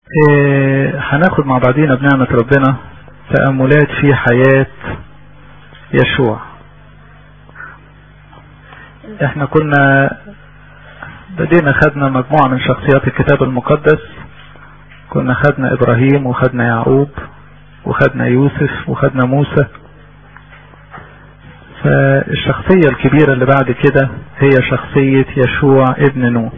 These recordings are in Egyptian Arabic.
إيه هناخد مع بعضينا بنعمة ربنا تأملات في حياة يشوع احنا كنا بدينا خدنا مجموعة من شخصيات الكتاب المقدس كنا خدنا ابراهيم وخدنا يعقوب وخدنا يوسف وخدنا موسى فالشخصية الكبيرة اللي بعد كده هي شخصية يشوع ابن نوح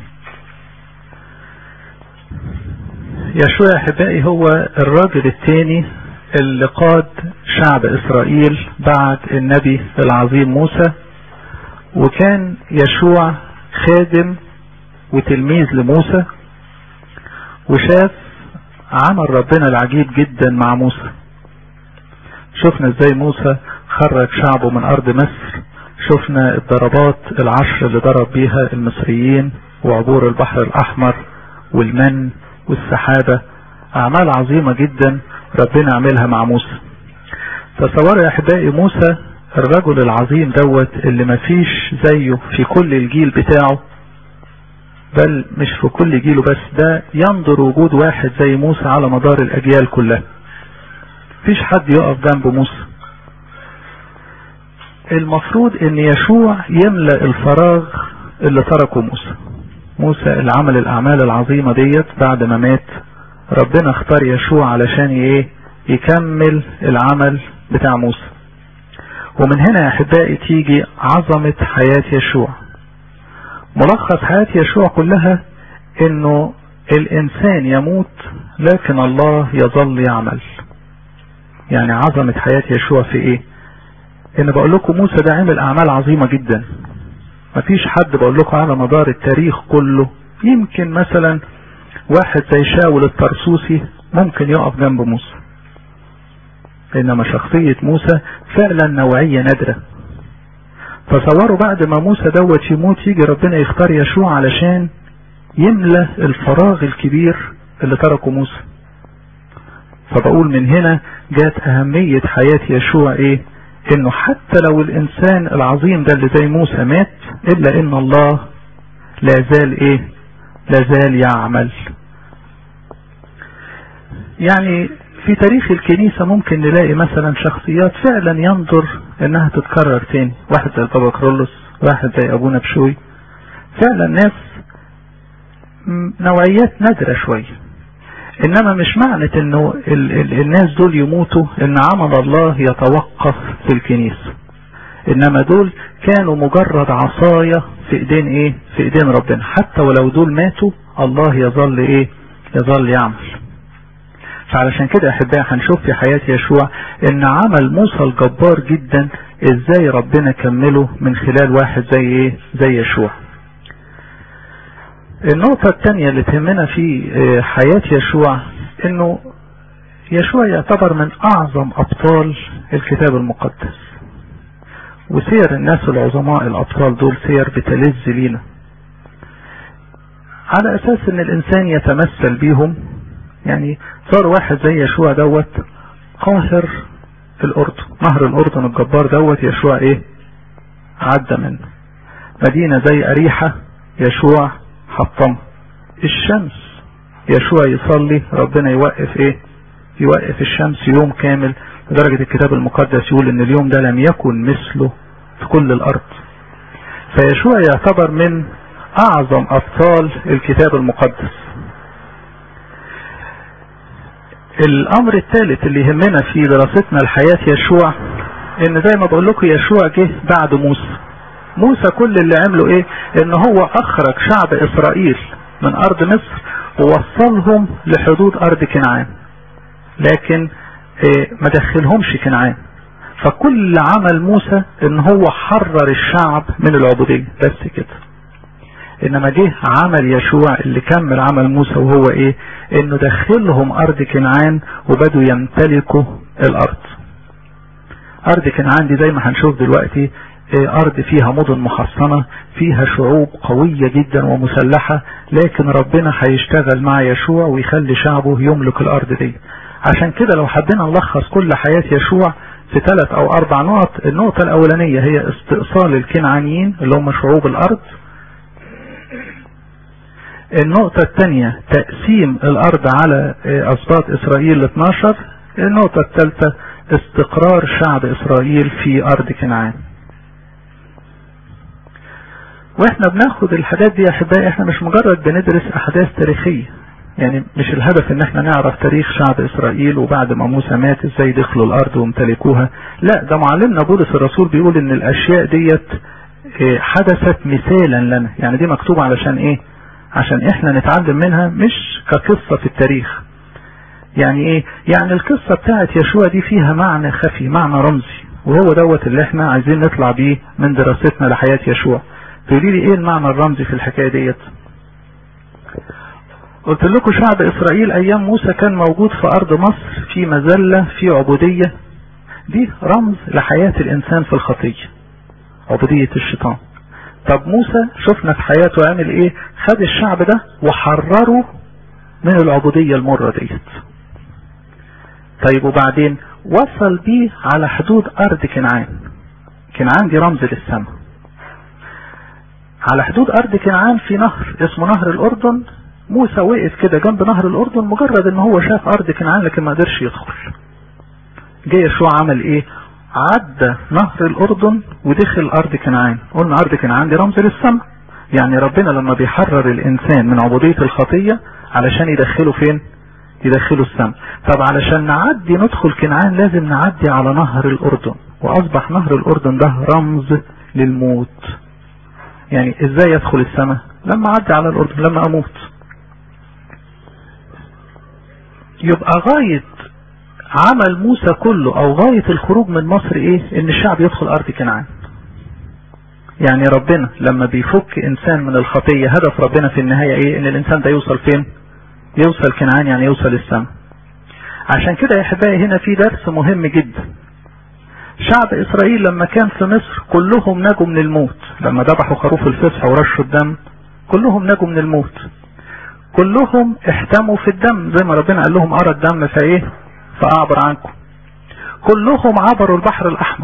يشوع احبائي هو الراجل الثاني اللي قاد شعب اسرائيل بعد النبي العظيم موسى وكان يشوع خادم وتلميذ لموسى وشاف عمل ربنا العجيب جدا مع موسى شفنا ازاي موسى خرج شعبه من ارض مصر شفنا الضربات العشر اللي ضرب بيها المصريين وعبور البحر الاحمر والمن والسحابة اعمال عظيمة جدا ربنا عملها مع موسى تصوروا يا احبائي موسى الرجل العظيم دوت اللي مفيش زيه في كل الجيل بتاعه بل مش في كل جيله بس ده ينظر وجود واحد زي موسى على مدار الاجيال كلها مفيش حد يقف جنب موسى المفروض ان يشوع يملأ الفراغ اللي تركه موسى موسى اللي عمل الاعمال العظيمة ديت بعد ما مات ربنا اختار يشوع علشان ايه يكمل العمل بتاع موسى ومن هنا يا احبائي تيجي عظمة حياة يشوع ملخص حياة يشوع كلها انه الانسان يموت لكن الله يظل يعمل يعني عظمة حياة يشوع في ايه ان بقول لكم موسى ده عمل اعمال عظيمة جدا مفيش حد بقول لكم على مدار التاريخ كله يمكن مثلا واحد زي شاول الطرسوسي ممكن يقف جنب موسى انما شخصية موسى فعلا نوعية نادرة تصوروا بعد ما موسى دوت يموت يجي ربنا يختار يشوع علشان يملى الفراغ الكبير اللي تركه موسى فبقول من هنا جات اهمية حياة يشوع ايه انه حتى لو الانسان العظيم ده اللي زي موسى مات الا ان الله لا زال ايه لا زال يعمل يعني في تاريخ الكنيسة ممكن نلاقي مثلا شخصيات فعلا ينظر انها تتكرر تاني واحد زي البابا كرولوس واحد زي ابونا بشوي فعلا ناس نوعيات نادرة شوية انما مش معنى انه ال ال الناس دول يموتوا ان عمل الله يتوقف في الكنيسة انما دول كانوا مجرد عصاية في ايدين ايه في ايدين ربنا حتى ولو دول ماتوا الله يظل ايه يظل يعمل فعلشان كده يا احبائي هنشوف في حياة يشوع ان عمل موسى الجبار جدا ازاي ربنا كمله من خلال واحد زي ايه زي يشوع النقطة الثانية اللي تهمنا في حياة يشوع انه يشوع يعتبر من اعظم ابطال الكتاب المقدس وسير الناس العظماء الابطال دول سير بتلذ لينا على اساس ان الانسان يتمثل بيهم يعني صار واحد زي يشوع دوت قاهر الاردن نهر الاردن الجبار دوت يشوع ايه عدى منه مدينة زي اريحة يشوع حطم الشمس يشوع يصلي ربنا يوقف ايه يوقف الشمس يوم كامل لدرجة الكتاب المقدس يقول ان اليوم ده لم يكن مثله في كل الارض فيشوع يعتبر من اعظم ابطال الكتاب المقدس الامر الثالث اللي يهمنا في دراستنا لحياة يشوع ان زي ما بقول لكم يشوع جه بعد موسى موسى كل اللي عمله ايه ان هو اخرج شعب اسرائيل من ارض مصر ووصلهم لحدود ارض كنعان لكن إيه ما دخلهمش كنعان فكل عمل موسى ان هو حرر الشعب من العبودية بس كده انما جه عمل يشوع اللي كمل عمل موسى وهو ايه انه دخلهم ارض كنعان وبدوا يمتلكوا الارض ارض كنعان دي زي ما هنشوف دلوقتي ارض فيها مدن محصنة فيها شعوب قوية جدا ومسلحة لكن ربنا هيشتغل مع يشوع ويخلي شعبه يملك الارض دي عشان كده لو حبينا نلخص كل حياة يشوع في ثلاث او اربع نقط النقطة الاولانية هي استئصال الكنعانيين اللي هم شعوب الارض النقطة الثانية تقسيم الارض على اسباط اسرائيل ل 12 النقطة الثالثة استقرار شعب اسرائيل في ارض كنعان واحنا بناخد الحاجات دي يا احبائي احنا مش مجرد بندرس احداث تاريخية يعني مش الهدف ان احنا نعرف تاريخ شعب اسرائيل وبعد ما موسى مات ازاي دخلوا الارض وامتلكوها لا ده معلمنا بولس الرسول بيقول ان الاشياء ديت حدثت مثالا لنا يعني دي مكتوبة علشان ايه عشان احنا نتعلم منها مش كقصة في التاريخ يعني ايه يعني القصة بتاعت يشوع دي فيها معنى خفي معنى رمزي وهو دوت اللي احنا عايزين نطلع بيه من دراستنا لحياة يشوع تقولي لي ايه المعنى الرمزي في الحكاية ديت قلت لكم شعب اسرائيل ايام موسى كان موجود في ارض مصر في مذلة في عبودية دي رمز لحياة الانسان في الخطية عبودية الشيطان طب موسى شفنا في حياته عمل ايه خد الشعب ده وحرره من العبودية المرة ديت طيب وبعدين وصل بيه على حدود ارض كنعان كنعان دي رمز للسماء على حدود ارض كنعان في نهر اسمه نهر الاردن موسى وقف كده جنب نهر الاردن مجرد ان هو شاف ارض كنعان لكن ما قدرش يدخل جه يشوع عمل ايه عدى نهر الاردن ودخل ارض كنعان قلنا ارض كنعان دي رمز للسماء يعني ربنا لما بيحرر الانسان من عبودية الخطية علشان يدخله فين يدخله السماء طب علشان نعدي ندخل كنعان لازم نعدي على نهر الاردن واصبح نهر الاردن ده رمز للموت يعني ازاي يدخل السماء لما اعدي على الاردن لما اموت يبقى غاية عمل موسى كله او غاية الخروج من مصر ايه ان الشعب يدخل ارض كنعان يعني ربنا لما بيفك انسان من الخطية هدف ربنا في النهاية ايه ان الانسان ده يوصل فين يوصل كنعان يعني يوصل السماء عشان كده يا احبائي هنا في درس مهم جدا شعب اسرائيل لما كان في مصر كلهم نجوا من الموت لما ذبحوا خروف الفصح ورشوا الدم كلهم نجوا من الموت كلهم احتموا في الدم زي ما ربنا قال لهم ارى الدم فايه فاعبر عنكم كلهم عبروا البحر الاحمر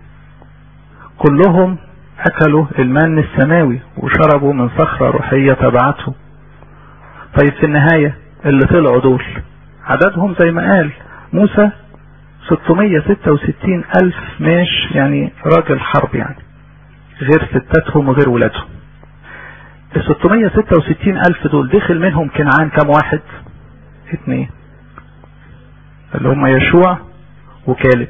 كلهم اكلوا المن السماوي وشربوا من صخرة روحية تبعته طيب في النهاية اللي طلعوا دول عددهم زي ما قال موسى 666 ألف ماش يعني راجل حرب يعني غير ستاتهم وغير ولادهم ال 666 ألف دول دخل منهم كنعان كم واحد اثنين اللي هم يشوع وكالب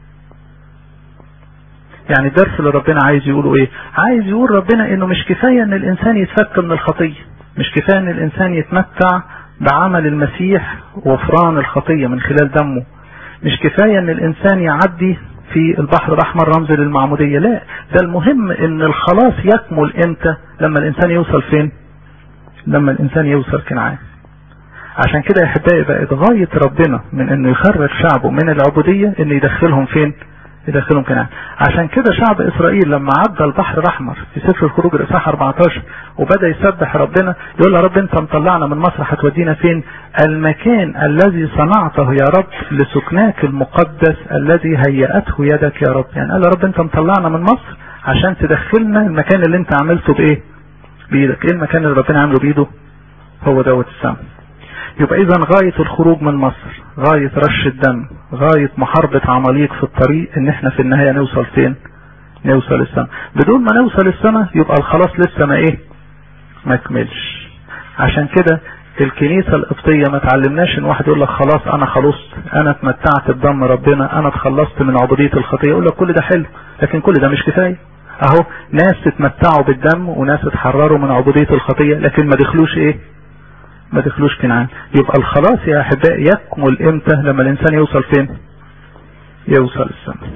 يعني الدرس اللي ربنا عايز يقوله ايه عايز يقول ربنا انه مش كفاية ان الانسان يتفك من الخطية مش كفاية ان الانسان يتمتع بعمل المسيح وفران الخطية من خلال دمه مش كفاية ان الانسان يعدي في البحر الاحمر رمز للمعمودية لا ده المهم ان الخلاص يكمل امتى لما الانسان يوصل فين لما الانسان يوصل كنعان عشان كده يا احبائي بقت غاية ربنا من انه يخرج شعبه من العبودية انه يدخلهم فين يدخلهم كنعان عشان كده شعب اسرائيل لما عدى البحر الاحمر في سفر الخروج الاصحاح 14 وبدا يسبح ربنا يقول له رب انت مطلعنا من مصر هتودينا فين المكان الذي صنعته يا رب لسكناك المقدس الذي هيأته يدك يا رب يعني قال يا رب انت مطلعنا من مصر عشان تدخلنا المكان اللي انت عملته بايه بايدك ايه المكان اللي ربنا عامله بايده هو دوت السماء يبقى اذا غاية الخروج من مصر غاية رش الدم غاية محاربة عماليق في الطريق ان احنا في النهاية نوصل فين نوصل السماء بدون ما نوصل السماء يبقى الخلاص لسه ما ايه ما كملش عشان كده الكنيسة القبطية ما تعلمناش ان واحد يقول لك خلاص انا خلصت انا اتمتعت بدم ربنا انا اتخلصت من عبودية الخطية يقول لك كل ده حلو لكن كل ده مش كفاية اهو ناس اتمتعوا بالدم وناس اتحرروا من عبودية الخطية لكن ما دخلوش ايه ما دخلوش كنعان يبقى الخلاص يا احبائي يكمل امتى لما الانسان يوصل فين يوصل السماء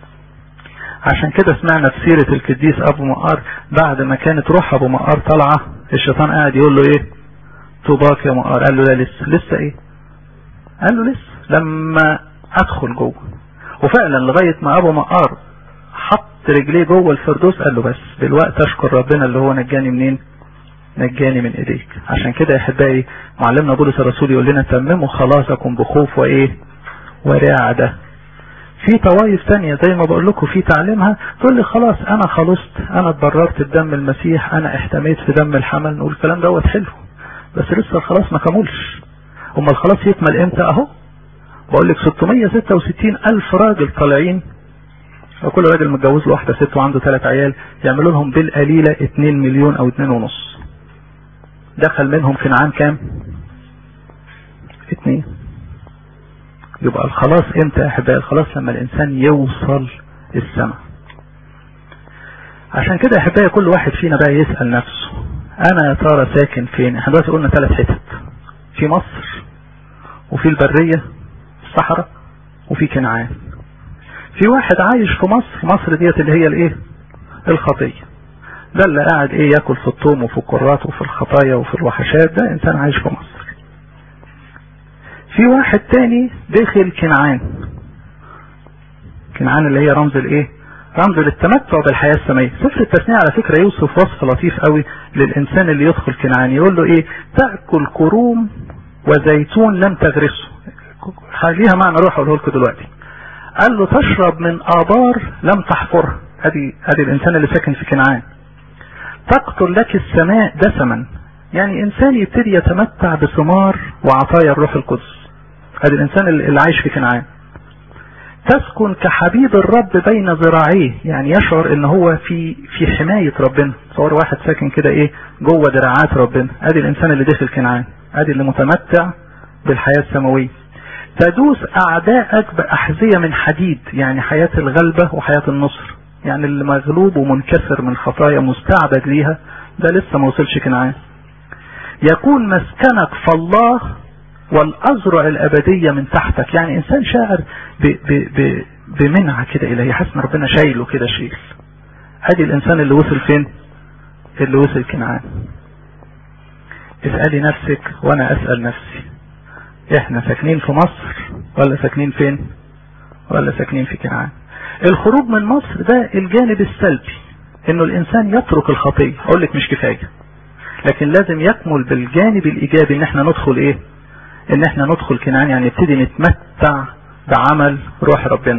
عشان كده سمعنا في سيرة القديس ابو مقار بعد ما كانت روح ابو مقار طالعة الشيطان قاعد يقول له ايه طوباك يا مقار قال له لا لسه لسه ايه قال له لسه لما ادخل جوه وفعلا لغاية ما ابو مقار حط رجليه جوه الفردوس قال له بس دلوقتي اشكر ربنا اللي هو نجاني منين نجاني من ايديك عشان كده يا احبائي معلمنا بولس الرسول يقول لنا تمموا خلاصكم بخوف وايه ورعدة في طوائف تانية زي ما بقول لكم في تعليمها تقول لي خلاص انا خلصت انا اتبررت بدم المسيح انا احتميت في دم الحمل نقول الكلام دوت حلو بس لسه الخلاص ما كملش اما الخلاص يكمل امتى اهو بقول لك 666 الف راجل طالعين وكل راجل متجوز له واحده ست وعنده ثلاث عيال يعملوا لهم بالقليله 2 مليون او 2 ونص دخل منهم كنعان كام اتنين يبقى الخلاص امتى يا احبائي الخلاص لما الانسان يوصل السماء عشان كده يا احبائي كل واحد فينا بقى يسأل نفسه انا يا ترى ساكن فين احنا دلوقتي قلنا ثلاث حتت في مصر وفي البرية الصحراء وفي كنعان في واحد عايش في مصر مصر ديت اللي هي الايه الخطية ده اللي قاعد ايه ياكل في الطوم وفي الكرات وفي الخطايا وفي الوحشات ده انسان عايش في مصر في واحد تاني داخل كنعان كنعان اللي هي رمز الايه رمز للتمتع بالحياة السمائية سفر التثنية على فكرة يوصف وصف لطيف قوي للإنسان اللي يدخل كنعان يقول له ايه تأكل كروم وزيتون لم تغرسه ليها معنى روح اقوله لكم دلوقتي قال له تشرب من آبار لم تحفرها ادي ادي الانسان اللي ساكن في كنعان تقتل لك السماء دسما يعني انسان يبتدي يتمتع بثمار وعطايا الروح القدس ادي الانسان اللي عايش في كنعان تسكن كحبيب الرب بين ذراعيه يعني يشعر ان هو في في حماية ربنا تصور واحد ساكن كده ايه جوه دراعات ربنا ادي الانسان اللي داخل كنعان ادي اللي متمتع بالحياة السماوية تدوس اعدائك باحذية من حديد يعني حياة الغلبة وحياة النصر يعني اللي مغلوب ومنكسر من خطايا مستعبد ليها ده لسه ما وصلش كنعان يكون مسكنك فالله والأزرع الأبدية من تحتك يعني إنسان شاعر ب ب ب بمنعة كده إلهي حاسس إن ربنا شايله كده شيل أدي الإنسان اللي وصل فين اللي وصل كنعان اسألي نفسك وأنا أسأل نفسي إحنا ساكنين في مصر ولا ساكنين فين ولا ساكنين في كنعان الخروج من مصر ده الجانب السلبي انه الانسان يترك الخطية اقول لك مش كفاية لكن لازم يكمل بالجانب الايجابي ان احنا ندخل ايه ان احنا ندخل كنعان يعني نبتدي نتمتع بعمل روح ربنا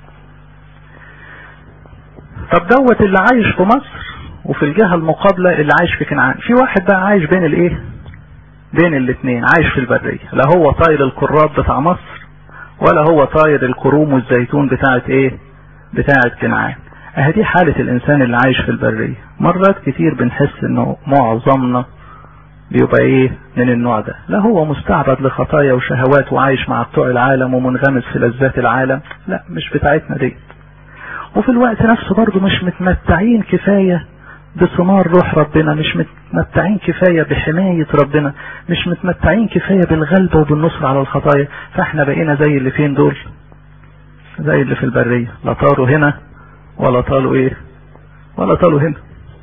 طب دوت اللي عايش في مصر وفي الجهة المقابلة اللي عايش في كنعان في واحد بقى عايش بين الايه بين الاثنين عايش في البرية لا هو طاير الكراب بتاع مصر ولا هو طاير الكروم والزيتون بتاعت ايه بتاعت كنعان اهي دي حالة الانسان اللي عايش في البرية مرات كتير بنحس انه معظمنا بيبقى ايه من النوع ده لا هو مستعبد لخطايا وشهوات وعايش مع بتوع العالم ومنغمس في لذات العالم لا مش بتاعتنا دي وفي الوقت نفسه برضه مش متمتعين كفاية بثمار روح ربنا مش متمتعين كفاية بحماية ربنا مش متمتعين كفاية بالغلبة وبالنصر على الخطايا فاحنا بقينا زي اللي فين دول زي اللي في البرية لا طاروا هنا ولا طالوا ايه ولا طالوا هنا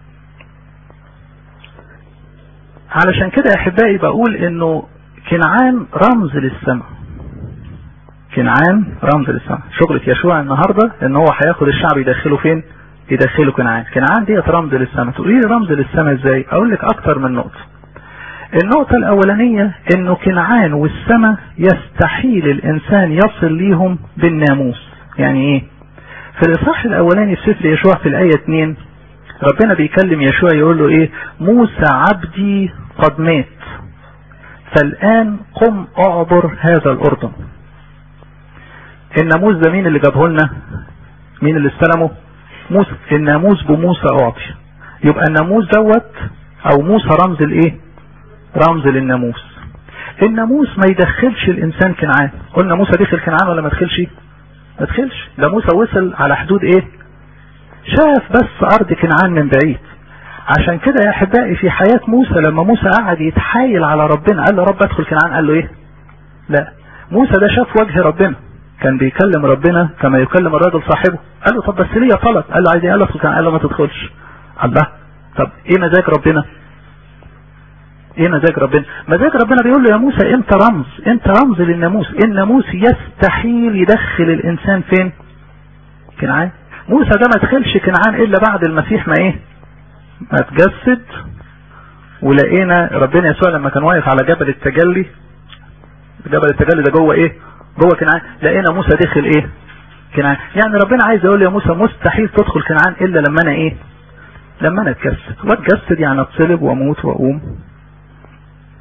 علشان كده يا احبائي بقول انه كنعان رمز للسماء كنعان رمز للسماء شغلة يشوع النهاردة ان هو هياخد الشعب يدخله فين يدخله كنعان كنعان ديت رمز للسماء تقولي لي رمز للسماء ازاي اقول لك اكتر من نقطة النقطة الاولانية انه كنعان والسماء يستحيل الانسان يصل ليهم بالناموس يعني ايه في الاصحاح الاولاني في سفر يشوع في الاية 2 ربنا بيكلم يشوع يقول له ايه موسى عبدي قد مات فالان قم اعبر هذا الاردن الناموس ده مين اللي جابه لنا مين اللي استلمه موسى الناموس بموسى اعطي يبقى الناموس دوت او موسى رمز الايه رمز للناموس الناموس ما يدخلش الانسان كنعان قلنا موسى دخل كنعان ولا ما دخلش ما دخلش ده موسى وصل على حدود ايه شاف بس ارض كنعان من بعيد عشان كده يا احبائي في حياة موسى لما موسى قعد يتحايل على ربنا قال له رب ادخل كنعان قال له ايه لا موسى ده شاف وجه ربنا كان بيكلم ربنا كما يكلم الراجل صاحبه قال له طب بس ليه طلب قال له عايز ايه ادخل كنعان قال له ما تدخلش الله طب ايه مزاج ربنا ايه مزاج ربنا مزاج ربنا بيقول له يا موسى انت رمز انت رمز للناموس الناموس يستحيل يدخل الانسان فين كنعان موسى ده ما دخلش كنعان الا بعد المسيح ما ايه ما تجسد ولقينا ربنا يسوع لما كان واقف على جبل التجلي جبل التجلي ده جوه ايه جوه كنعان لقينا موسى دخل ايه كنعان يعني ربنا عايز يقول يا موسى مستحيل تدخل كنعان الا لما انا ايه لما انا اتجسد واتجسد يعني اتصلب واموت واقوم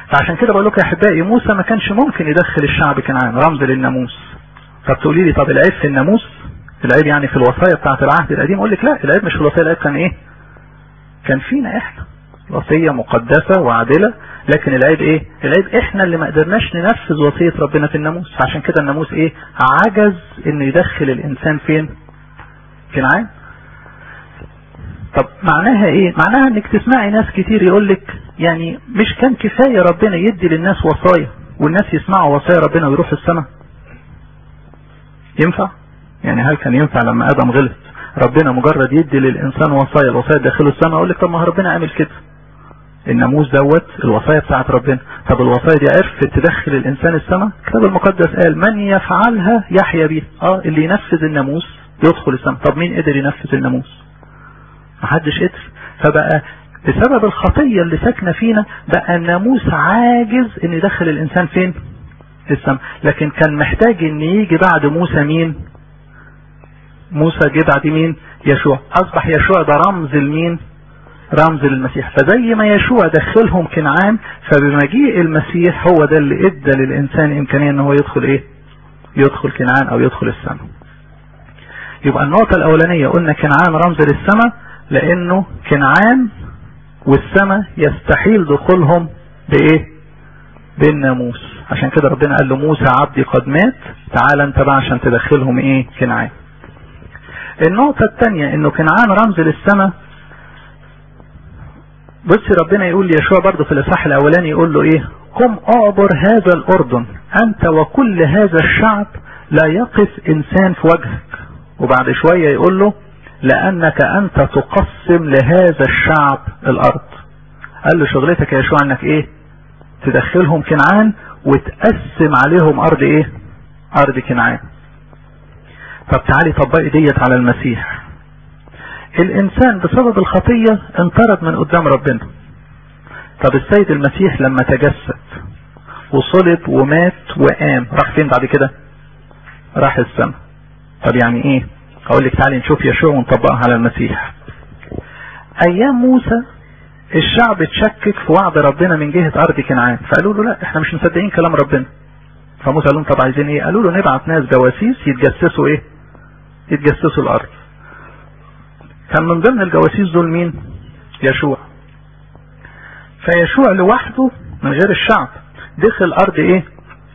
فعشان كده بقول لكم يا احبائي موسى ما كانش ممكن يدخل الشعب كنعان رمز للناموس طب تقولي لي طب العيب في الناموس العيب يعني في الوصايا بتاعت العهد القديم اقول لك لا العيب مش في الوصايا العيب كان ايه كان فينا احنا وصية مقدسة وعادلة لكن العيب ايه العيب احنا اللي ما قدرناش ننفذ وصية ربنا في الناموس عشان كده الناموس ايه عجز انه يدخل الانسان فين كنعان طب معناها ايه معناها انك تسمعي ناس كتير يقول لك يعني مش كان كفاية ربنا يدي للناس وصايا والناس يسمعوا وصايا ربنا ويروحوا السماء ينفع يعني هل كان ينفع لما ادم غلط ربنا مجرد يدي للانسان وصايا الوصايا داخله السماء اقول لك طب ما ربنا عامل كده الناموس دوت الوصايا بتاعت ربنا طب الوصايا دي عرفت تدخل الانسان السماء الكتاب المقدس قال من يفعلها يحيا بيها اه اللي ينفذ الناموس يدخل السماء طب مين قدر ينفذ الناموس محدش قدر فبقى بسبب الخطية اللي ساكنة فينا بقى الناموس عاجز ان يدخل الانسان فين السماء لكن كان محتاج ان يجي بعد موسى مين موسى جه بعد مين يشوع اصبح يشوع ده رمز لمين رمز للمسيح فزي ما يشوع دخلهم كنعان فبمجيء المسيح هو ده اللي ادى للانسان امكانيه ان هو يدخل ايه يدخل كنعان او يدخل السماء يبقى النقطة الاولانية قلنا كنعان رمز للسماء لانه كنعان والسماء يستحيل دخولهم بايه بالناموس عشان كده ربنا قال له موسى عبدي قد مات تعال انت بقى عشان تدخلهم ايه كنعان النقطة الثانية انه كنعان رمز للسماء بص ربنا يقول ليشوع برضه في الاصحاح الاولاني يقول له ايه قم اعبر هذا الاردن انت وكل هذا الشعب لا يقف انسان في وجهك وبعد شوية يقول له لانك انت تقسم لهذا الشعب الارض قال له شغلتك يا يشوع انك ايه تدخلهم كنعان وتقسم عليهم ارض ايه ارض كنعان طب تعالي طبقي ديت على المسيح الانسان بسبب الخطية انطرد من قدام ربنا طب السيد المسيح لما تجسد وصلب ومات وقام راح فين بعد كده راح السماء طب يعني ايه اقول لك تعالي نشوف يشوع ونطبقها على المسيح ايام موسى الشعب اتشكك في وعد ربنا من جهة ارض كنعان فقالوا له لا احنا مش مصدقين كلام ربنا فموسى قال لهم طب عايزين ايه قالوا له نبعت ناس جواسيس يتجسسوا ايه يتجسسوا الارض كان من ضمن الجواسيس دول مين يشوع فيشوع لوحده من غير الشعب دخل ارض ايه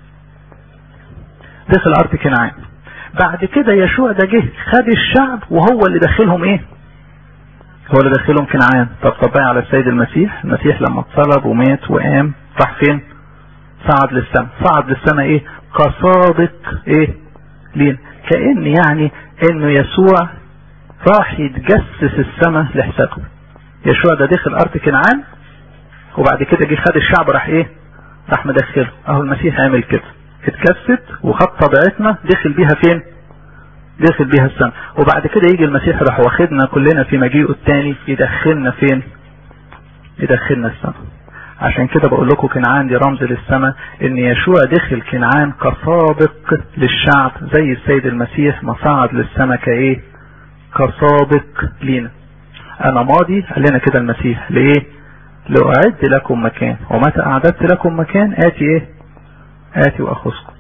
دخل ارض كنعان بعد كده يشوع ده جه خد الشعب وهو اللي دخلهم ايه هو اللي دخلهم كنعان طب طبقي على السيد المسيح المسيح لما اتصلب ومات وقام راح فين صعد للسماء صعد للسماء ايه كسابق ايه لين كأن يعني انه يسوع راح يتجسس السماء لحسابه يشوع ده دخل ارض كنعان وبعد كده جه خد الشعب راح ايه راح مدخله اهو المسيح عمل كده اتجسد وخد طبيعتنا دخل بيها فين دخل بيها السماء وبعد كده يجي المسيح راح واخدنا كلنا في مجيئه الثاني يدخلنا فين يدخلنا السماء عشان كده بقول لكم كنعان دي رمز للسماء ان يشوع دخل كنعان كسابق للشعب زي السيد المسيح ما صعد للسماء كايه كسابق لينا انا ماضي قال لنا كده المسيح ليه لأعد لكم مكان ومتى اعددت لكم مكان اتي ايه اتي واخذكم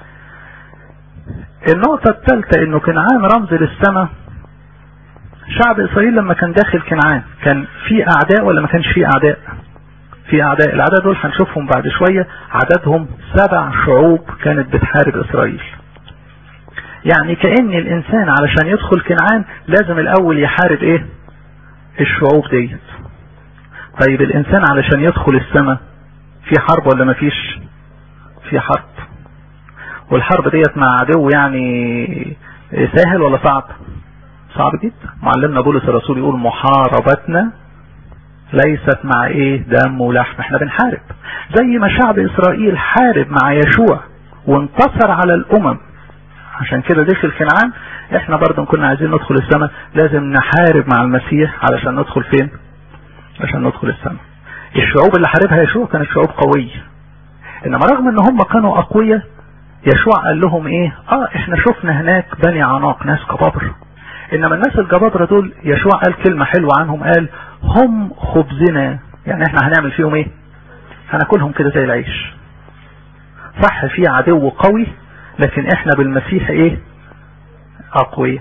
النقطة الثالثة انه كنعان رمز للسماء شعب اسرائيل لما كان داخل كنعان كان في اعداء ولا ما كانش في اعداء في اعداء الاعداء دول هنشوفهم بعد شوية عددهم سبع شعوب كانت بتحارب اسرائيل يعني كأن الانسان علشان يدخل كنعان لازم الاول يحارب ايه الشعوب ديت طيب الانسان علشان يدخل السماء في حرب ولا مفيش في حرب والحرب ديت مع عدو يعني سهل ولا صعب صعب جدا معلمنا بولس الرسول يقول محاربتنا ليست مع ايه دم ولحم احنا بنحارب زي ما شعب اسرائيل حارب مع يشوع وانتصر على الامم عشان كده دخل كنعان احنا برضه كنا عايزين ندخل السماء لازم نحارب مع المسيح علشان ندخل فين عشان ندخل السماء الشعوب اللي حاربها يشوع كانت شعوب قوية انما رغم ان هم كانوا اقوياء يشوع قال لهم ايه اه احنا شفنا هناك بني عناق ناس كبابر انما الناس الجبابرة دول يشوع قال كلمة حلوة عنهم قال هم خبزنا يعني احنا هنعمل فيهم ايه هناكلهم كده زي العيش صح في عدو قوي لكن احنا بالمسيح ايه اقوياء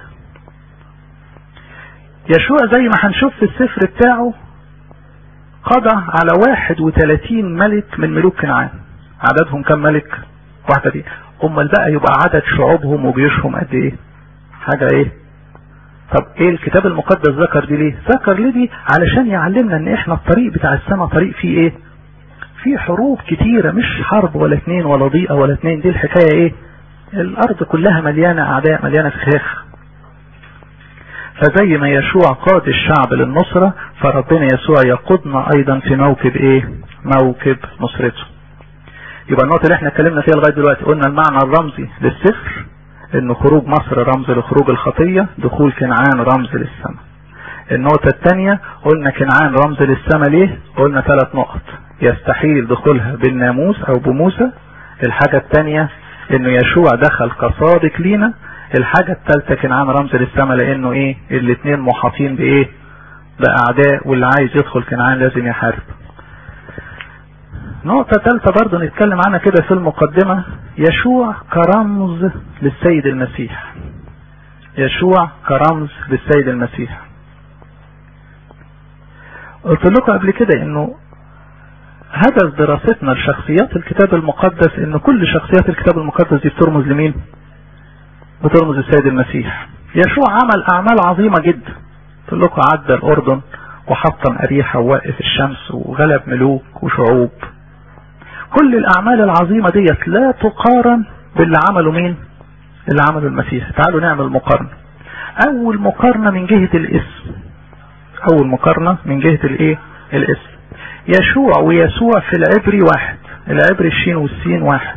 يشوع زي ما هنشوف في السفر بتاعه قضى على 31 ملك من ملوك كنعان عددهم كم ملك واحدة دي امال بقى يبقى عدد شعوبهم وجيوشهم قد ايه حاجة ايه طب ايه الكتاب المقدس ذكر دي ليه ذكر ليه دي علشان يعلمنا ان احنا الطريق بتاع السماء طريق فيه ايه في حروب كتيرة مش حرب ولا اتنين ولا ضيقة ولا اتنين دي الحكاية ايه الارض كلها مليانة اعداء مليانة فخاخ فزي ما يشوع قاد الشعب للنصرة فربنا يسوع يقودنا ايضا في موكب ايه موكب نصرته يبقى النقطة اللي احنا اتكلمنا فيها لغاية دلوقتي قلنا المعنى الرمزي للسفر ان خروج مصر رمز لخروج الخطية دخول كنعان رمز للسماء النقطة الثانية قلنا كنعان رمز للسماء ليه قلنا ثلاث نقط يستحيل دخولها بالناموس او بموسى الحاجة الثانية انه يشوع دخل كصادق لينا الحاجة الثالثة كنعان رمز للسماء لانه ايه الاثنين محاطين بايه باعداء واللي عايز يدخل كنعان لازم يحارب نقطة ثالثة برضه نتكلم عنها كده في المقدمة يشوع كرمز للسيد المسيح يشوع كرمز للسيد المسيح قلت لكم قبل كده انه هدف دراستنا لشخصيات الكتاب المقدس ان كل شخصيات الكتاب المقدس دي بترمز لمين بترمز للسيد المسيح يشوع عمل اعمال عظيمة جدا قلت لكم عدى الاردن وحطم اريحة ووقف الشمس وغلب ملوك وشعوب كل الاعمال العظيمة ديت لا تقارن باللي عمله مين اللي عمله المسيح تعالوا نعمل مقارنة اول مقارنة من جهة الاسم اول مقارنة من جهة الايه الاسم يشوع ويسوع في العبري واحد العبري الشين والسين واحد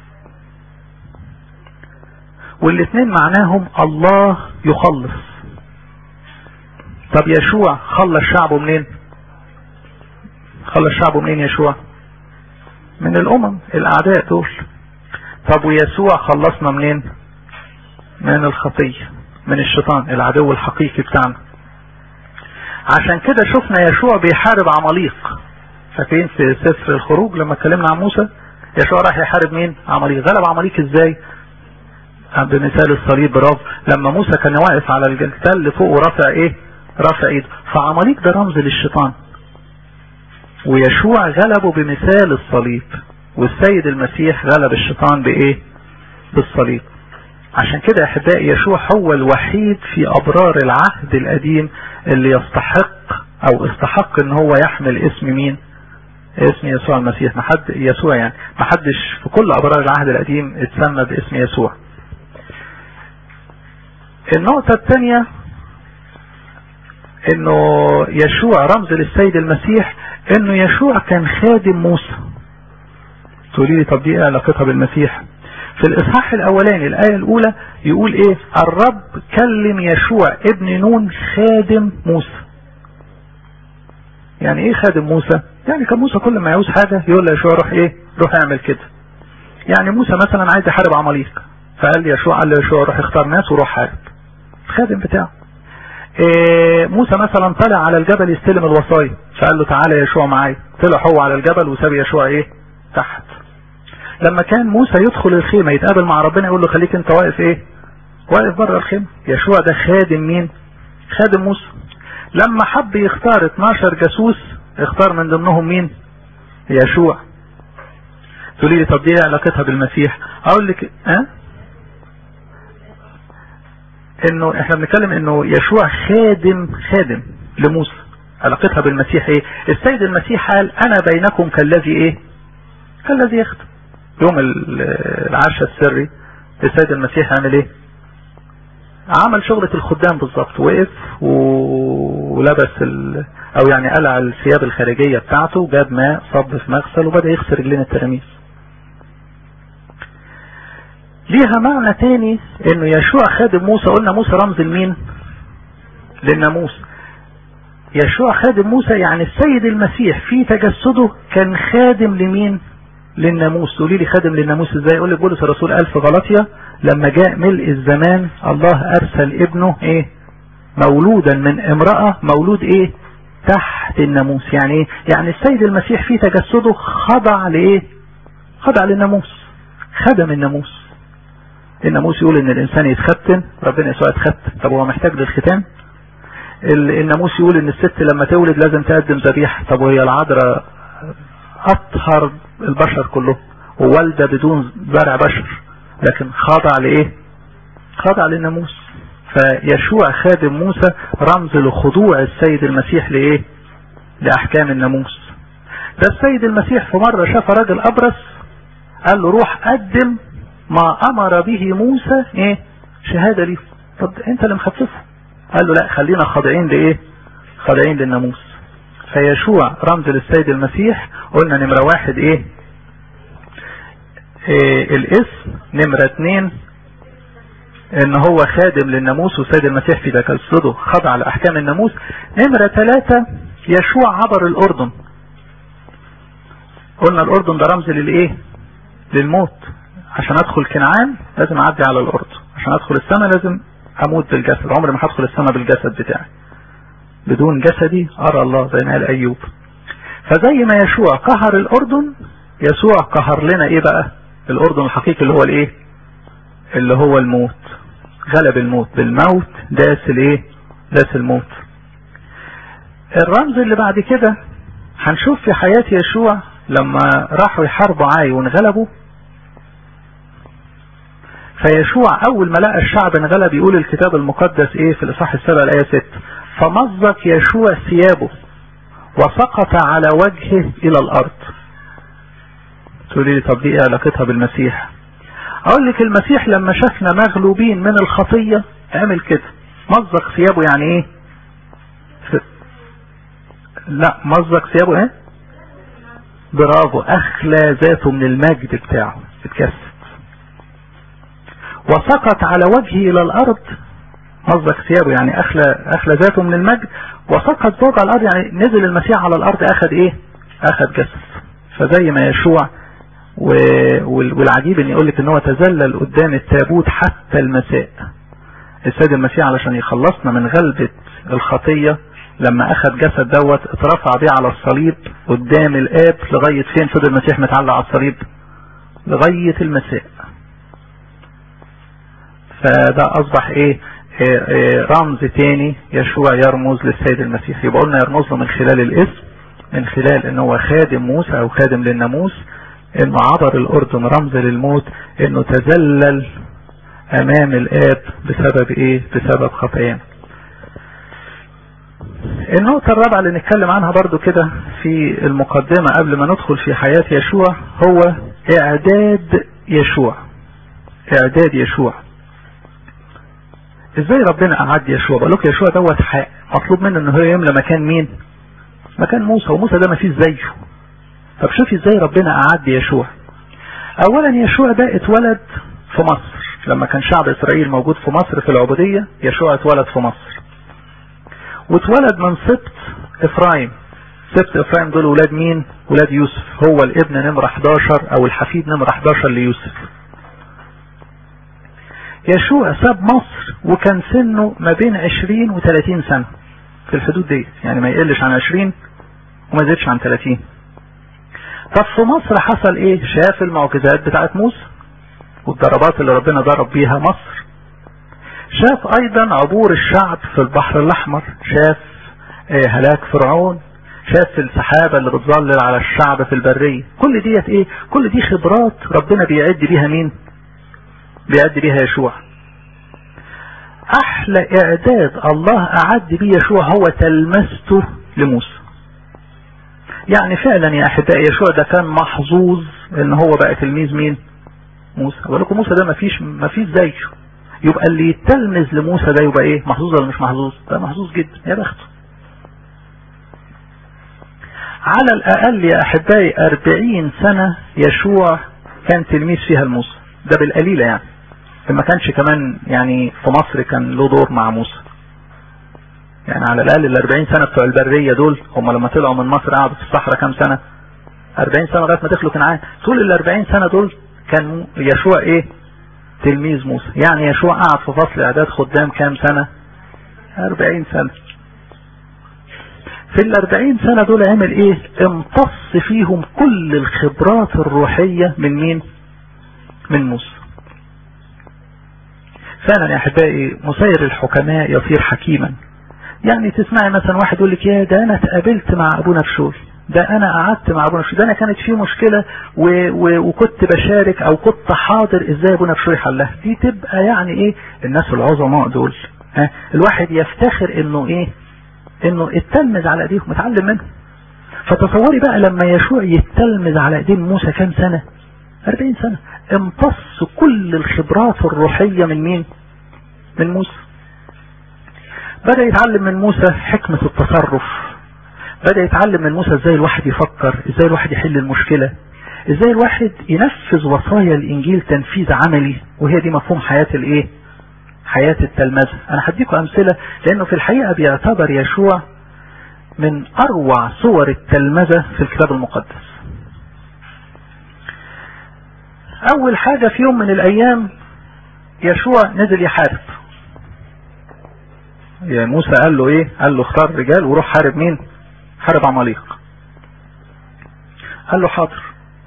والاثنين معناهم الله يخلص طب يشوع خلص شعبه منين خلص شعبه منين يشوع من الامم الاعداء دول طب ويسوع خلصنا منين من الخطية من الشيطان العدو الحقيقي بتاعنا عشان كده شفنا يشوع بيحارب عماليق فاكرين في سفر الخروج لما اتكلمنا عن موسى يشوع راح يحارب مين عماليق غلب عماليق ازاي بمثال الصليب برافو لما موسى كان واقف على الجبل اللي فوق ورافع ايه رافع ايده فعماليق ده رمز للشيطان ويشوع غلبه بمثال الصليب والسيد المسيح غلب الشيطان بايه بالصليب عشان كده احبائي يشوع هو الوحيد في ابرار العهد القديم اللي يستحق او استحق ان هو يحمل اسم مين اسم يسوع المسيح ما حد يسوع يعني ما حدش في كل ابرار العهد القديم اتسمى باسم يسوع النقطة الثانية انه يشوع رمز للسيد المسيح انه يشوع كان خادم موسى تقولي لي طب دي ايه علاقتها بالمسيح في الاصحاح الاولاني الايه الاولى يقول ايه الرب كلم يشوع ابن نون خادم موسى يعني ايه خادم موسى يعني كان موسى كل ما يعوز حاجة يقول له يشوع روح ايه روح اعمل كده يعني موسى مثلا عايز يحارب عماليق فقال لي يشوع قال له يشوع روح اختار ناس وروح حارب الخادم بتاعه إيه موسى مثلا طلع على الجبل يستلم الوصايا فقال له تعالى يا يشوع معايا طلع هو على الجبل وساب يشوع ايه تحت لما كان موسى يدخل الخيمة يتقابل مع ربنا يقول له خليك انت واقف ايه واقف بره الخيمة يشوع ده خادم مين خادم موسى لما حب يختار 12 جاسوس اختار من ضمنهم مين يشوع تقولي لي طب دي علاقتها بالمسيح اقول لك اه انه احنا بنتكلم انه يشوع خادم خادم لموسى علاقتها بالمسيح ايه السيد المسيح قال انا بينكم كالذي ايه كالذي يخدم يوم العشاء السري السيد المسيح عمل ايه عمل شغلة الخدام بالظبط وقف ولبس ال... او يعني قلع الثياب الخارجية بتاعته جاب ماء صب في مغسل وبدأ يغسل رجلين التلاميذ ليها معنى تاني انه يشوع خادم موسى قلنا موسى رمز لمين للناموس يشوع خادم موسى يعني السيد المسيح في تجسده كان خادم لمين للناموس تقولي لي خادم للناموس ازاي يقول لك بولس الرسول قال في غلطيا لما جاء ملء الزمان الله ارسل ابنه ايه مولودا من امرأة مولود ايه تحت الناموس يعني ايه يعني السيد المسيح في تجسده خضع لايه خضع للناموس خدم الناموس الناموس يقول ان الانسان يتختن ربنا يسوع يتختن طب هو محتاج للختان الناموس يقول ان الست لما تولد لازم تقدم ذبيحه طب وهي العذراء اطهر البشر كله ووالده بدون زرع بشر لكن خاضع لايه خاضع للناموس فيشوع خادم موسى رمز لخضوع السيد المسيح لايه لاحكام الناموس ده السيد المسيح في مرة شاف راجل ابرص قال له روح قدم ما امر به موسى ايه شهادة ليه طب انت اللي مخففه قال له لا خلينا خاضعين لايه خاضعين للناموس فيشوع رمز للسيد المسيح قلنا نمرة واحد ايه, إيه الاسم نمرة اتنين ان هو خادم للناموس والسيد المسيح في تجسده خضع لاحكام الناموس نمرة ثلاثة يشوع عبر الاردن قلنا الاردن ده رمز للايه للموت عشان ادخل كنعان لازم اعدي على الاردن عشان ادخل السماء لازم اموت بالجسد عمري ما هدخل السماء بالجسد بتاعي بدون جسدي ارى الله زي ما قال ايوب فزي ما يشوع قهر الاردن يسوع قهر لنا ايه بقى الاردن الحقيقي اللي هو الايه اللي هو الموت غلب الموت بالموت داس الايه داس الموت الرمز اللي بعد كده هنشوف في حياة يشوع لما راحوا يحاربوا عاي وانغلبوا فيشوع اول ما لقى الشعب انغلب يقول الكتاب المقدس ايه في الاصحاح السابع الايه 6 فمزق يشوع ثيابه وسقط على وجهه الى الارض تقولي لي طب دي ايه علاقتها بالمسيح اقول لك المسيح لما شافنا مغلوبين من الخطية عمل كده مزق ثيابه يعني ايه لا مزق ثيابه ايه برافو اخلى ذاته من المجد بتاعه اتكسر وسقط على وجهه الى الارض مزق ثيابه يعني اخلى اخلى ذاته من المجد وسقط فوق على الارض يعني نزل المسيح على الارض اخذ ايه اخذ جسد فزي ما يشوع والعجيب ان يقول لك ان هو تذلل قدام التابوت حتى المساء السيد المسيح علشان يخلصنا من غلبة الخطية لما اخذ جسد دوت اترفع بيه على الصليب قدام الاب لغاية فين فضل المسيح متعلق على الصليب لغاية المساء فده اصبح ايه, إيه, إيه رمز تاني يشوع يرمز للسيد المسيح يبقى قلنا يرمز له من خلال الاسم من خلال ان هو خادم موسى او خادم للناموس انه عبر الاردن رمز للموت انه تذلل امام الاب بسبب ايه بسبب خطاياه النقطة الرابعة اللي نتكلم عنها برضو كده في المقدمة قبل ما ندخل في حياة يشوع هو اعداد يشوع اعداد يشوع ازاي ربنا اعد يشوع بقول لك يشوع دوت مطلوب منه ان هو يملى مكان مين مكان موسى وموسى ده ما فيش زيه طب شوفي ازاي ربنا اعد يشوع اولا يشوع ده اتولد في مصر لما كان شعب اسرائيل موجود في مصر في العبودية يشوع اتولد في مصر واتولد من سبط افرايم سبط افرايم دول ولاد مين ولاد يوسف هو الابن نمرة 11 او الحفيد نمرة 11 ليوسف يشوع ساب مصر وكان سنه ما بين 20 و 30 سنة في الحدود دي يعني ما يقلش عن 20 وما يزيدش عن 30 طب في مصر حصل ايه شاف المعجزات بتاعت موسى والضربات اللي ربنا ضرب بيها مصر شاف ايضا عبور الشعب في البحر الاحمر شاف ايه هلاك فرعون شاف السحابة اللي بتظلل على الشعب في البرية كل ديت ايه كل دي خبرات ربنا بيعد بيها مين بيعد بيها يشوع احلى اعداد الله اعد بيه يشوع هو تلمسته لموسى يعني فعلا يا احبائي يشوع ده كان محظوظ ان هو بقى تلميذ مين موسى بقول لكم موسى ده مفيش مفيش زيه يبقى اللي يتلمذ لموسى ده يبقى ايه محظوظ ولا مش محظوظ ده محظوظ جدا يا بخته على الاقل يا احبائي اربعين سنة يشوع كان تلميذ فيها لموسى ده بالقليلة يعني ما كانش كمان يعني في مصر كان له دور مع موسى يعني على الاقل ال 40 سنة بتوع البرية دول هم لما طلعوا من مصر قعدوا في الصحراء كام سنة 40 سنة لغاية ما دخلوا كنعان طول ال 40 سنة دول كان يشوع ايه تلميذ موسى يعني يشوع قعد في فصل اعداد خدام كام سنة 40 سنة في الاربعين سنة دول عمل ايه امتص فيهم كل الخبرات الروحية من مين من موسى فعلا يا احبائي مسير الحكماء يصير حكيما يعني تسمعي مثلا واحد يقول لك يا ده انا اتقابلت مع ابونا بشوي ده انا قعدت مع ابونا بشوي ده انا كانت في مشكلة و... و... وكنت بشارك او كنت حاضر ازاي ابونا بشوي حلها دي تبقى يعني ايه الناس العظماء دول ها الواحد يفتخر انه ايه انه اتلمذ على ايديهم اتعلم منهم فتصوري بقى لما يشوع يتلمذ على ايدين موسى كام سنة 40 سنة امتص كل الخبرات الروحية من مين من موسى بدأ يتعلم من موسى حكمة التصرف بدأ يتعلم من موسى ازاي الواحد يفكر ازاي الواحد يحل المشكلة ازاي الواحد ينفذ وصايا الانجيل تنفيذ عملي وهي دي مفهوم حياة الايه حياة التلمذة انا هديكم امثلة لانه في الحقيقة بيعتبر يشوع من اروع صور التلمذة في الكتاب المقدس اول حاجة في يوم من الايام يشوع نزل يحارب يعني موسى قال له ايه قال له اختار رجال وروح حارب مين حارب عماليق قال له حاضر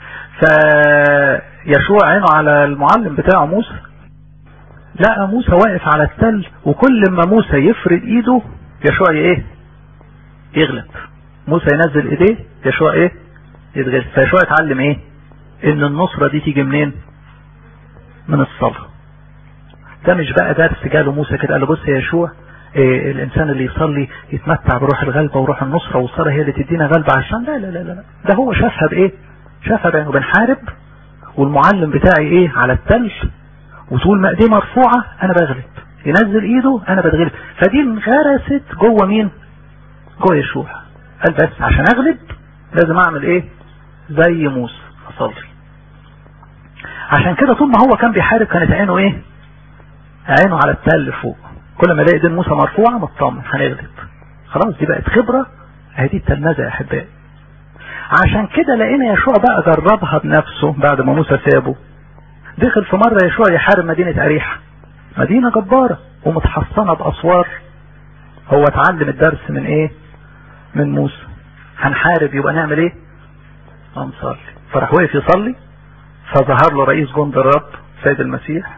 فيشوع عينه على المعلم بتاعه موسى لقى موسى واقف على التل وكل ما موسى يفرد ايده يشوع ايه يغلب موسى ينزل ايديه يشوع ايه يتغلب فيشوع اتعلم ايه ان النصرة دي تيجي منين من الصلاة ده مش بقى درس جاله موسى كده قال له بص يا يشوع إيه الانسان اللي يصلي يتمتع بروح الغلبة وروح النصرة والصلاة هي اللي تدينا غلبة عشان لا لا لا لا ده هو شافها بايه شافها بانه بنحارب والمعلم بتاعي ايه على التل وطول ما ايديه مرفوعة انا بغلب ينزل ايده انا بتغلب فدي انغرست جوه مين جوه يشوع قال بس عشان اغلب لازم اعمل ايه زي موسى اصلي عشان كده طول ما هو كان بيحارب كانت عينه ايه عينه على التل فوق كل ما الاقي ايدين موسى مرفوعة مطمن هنغلب خلاص دي بقت خبرة هذه التلمذة يا احبائي عشان كده لقينا يشوع بقى جربها بنفسه بعد ما موسى سابه دخل في مرة يشوع يحارب مدينة أريحة مدينة جبارة ومتحصنة بأسوار هو اتعلم الدرس من ايه من موسى هنحارب يبقى نعمل ايه هنصلي فراح وقف يصلي فظهر له رئيس جند الرب سيد المسيح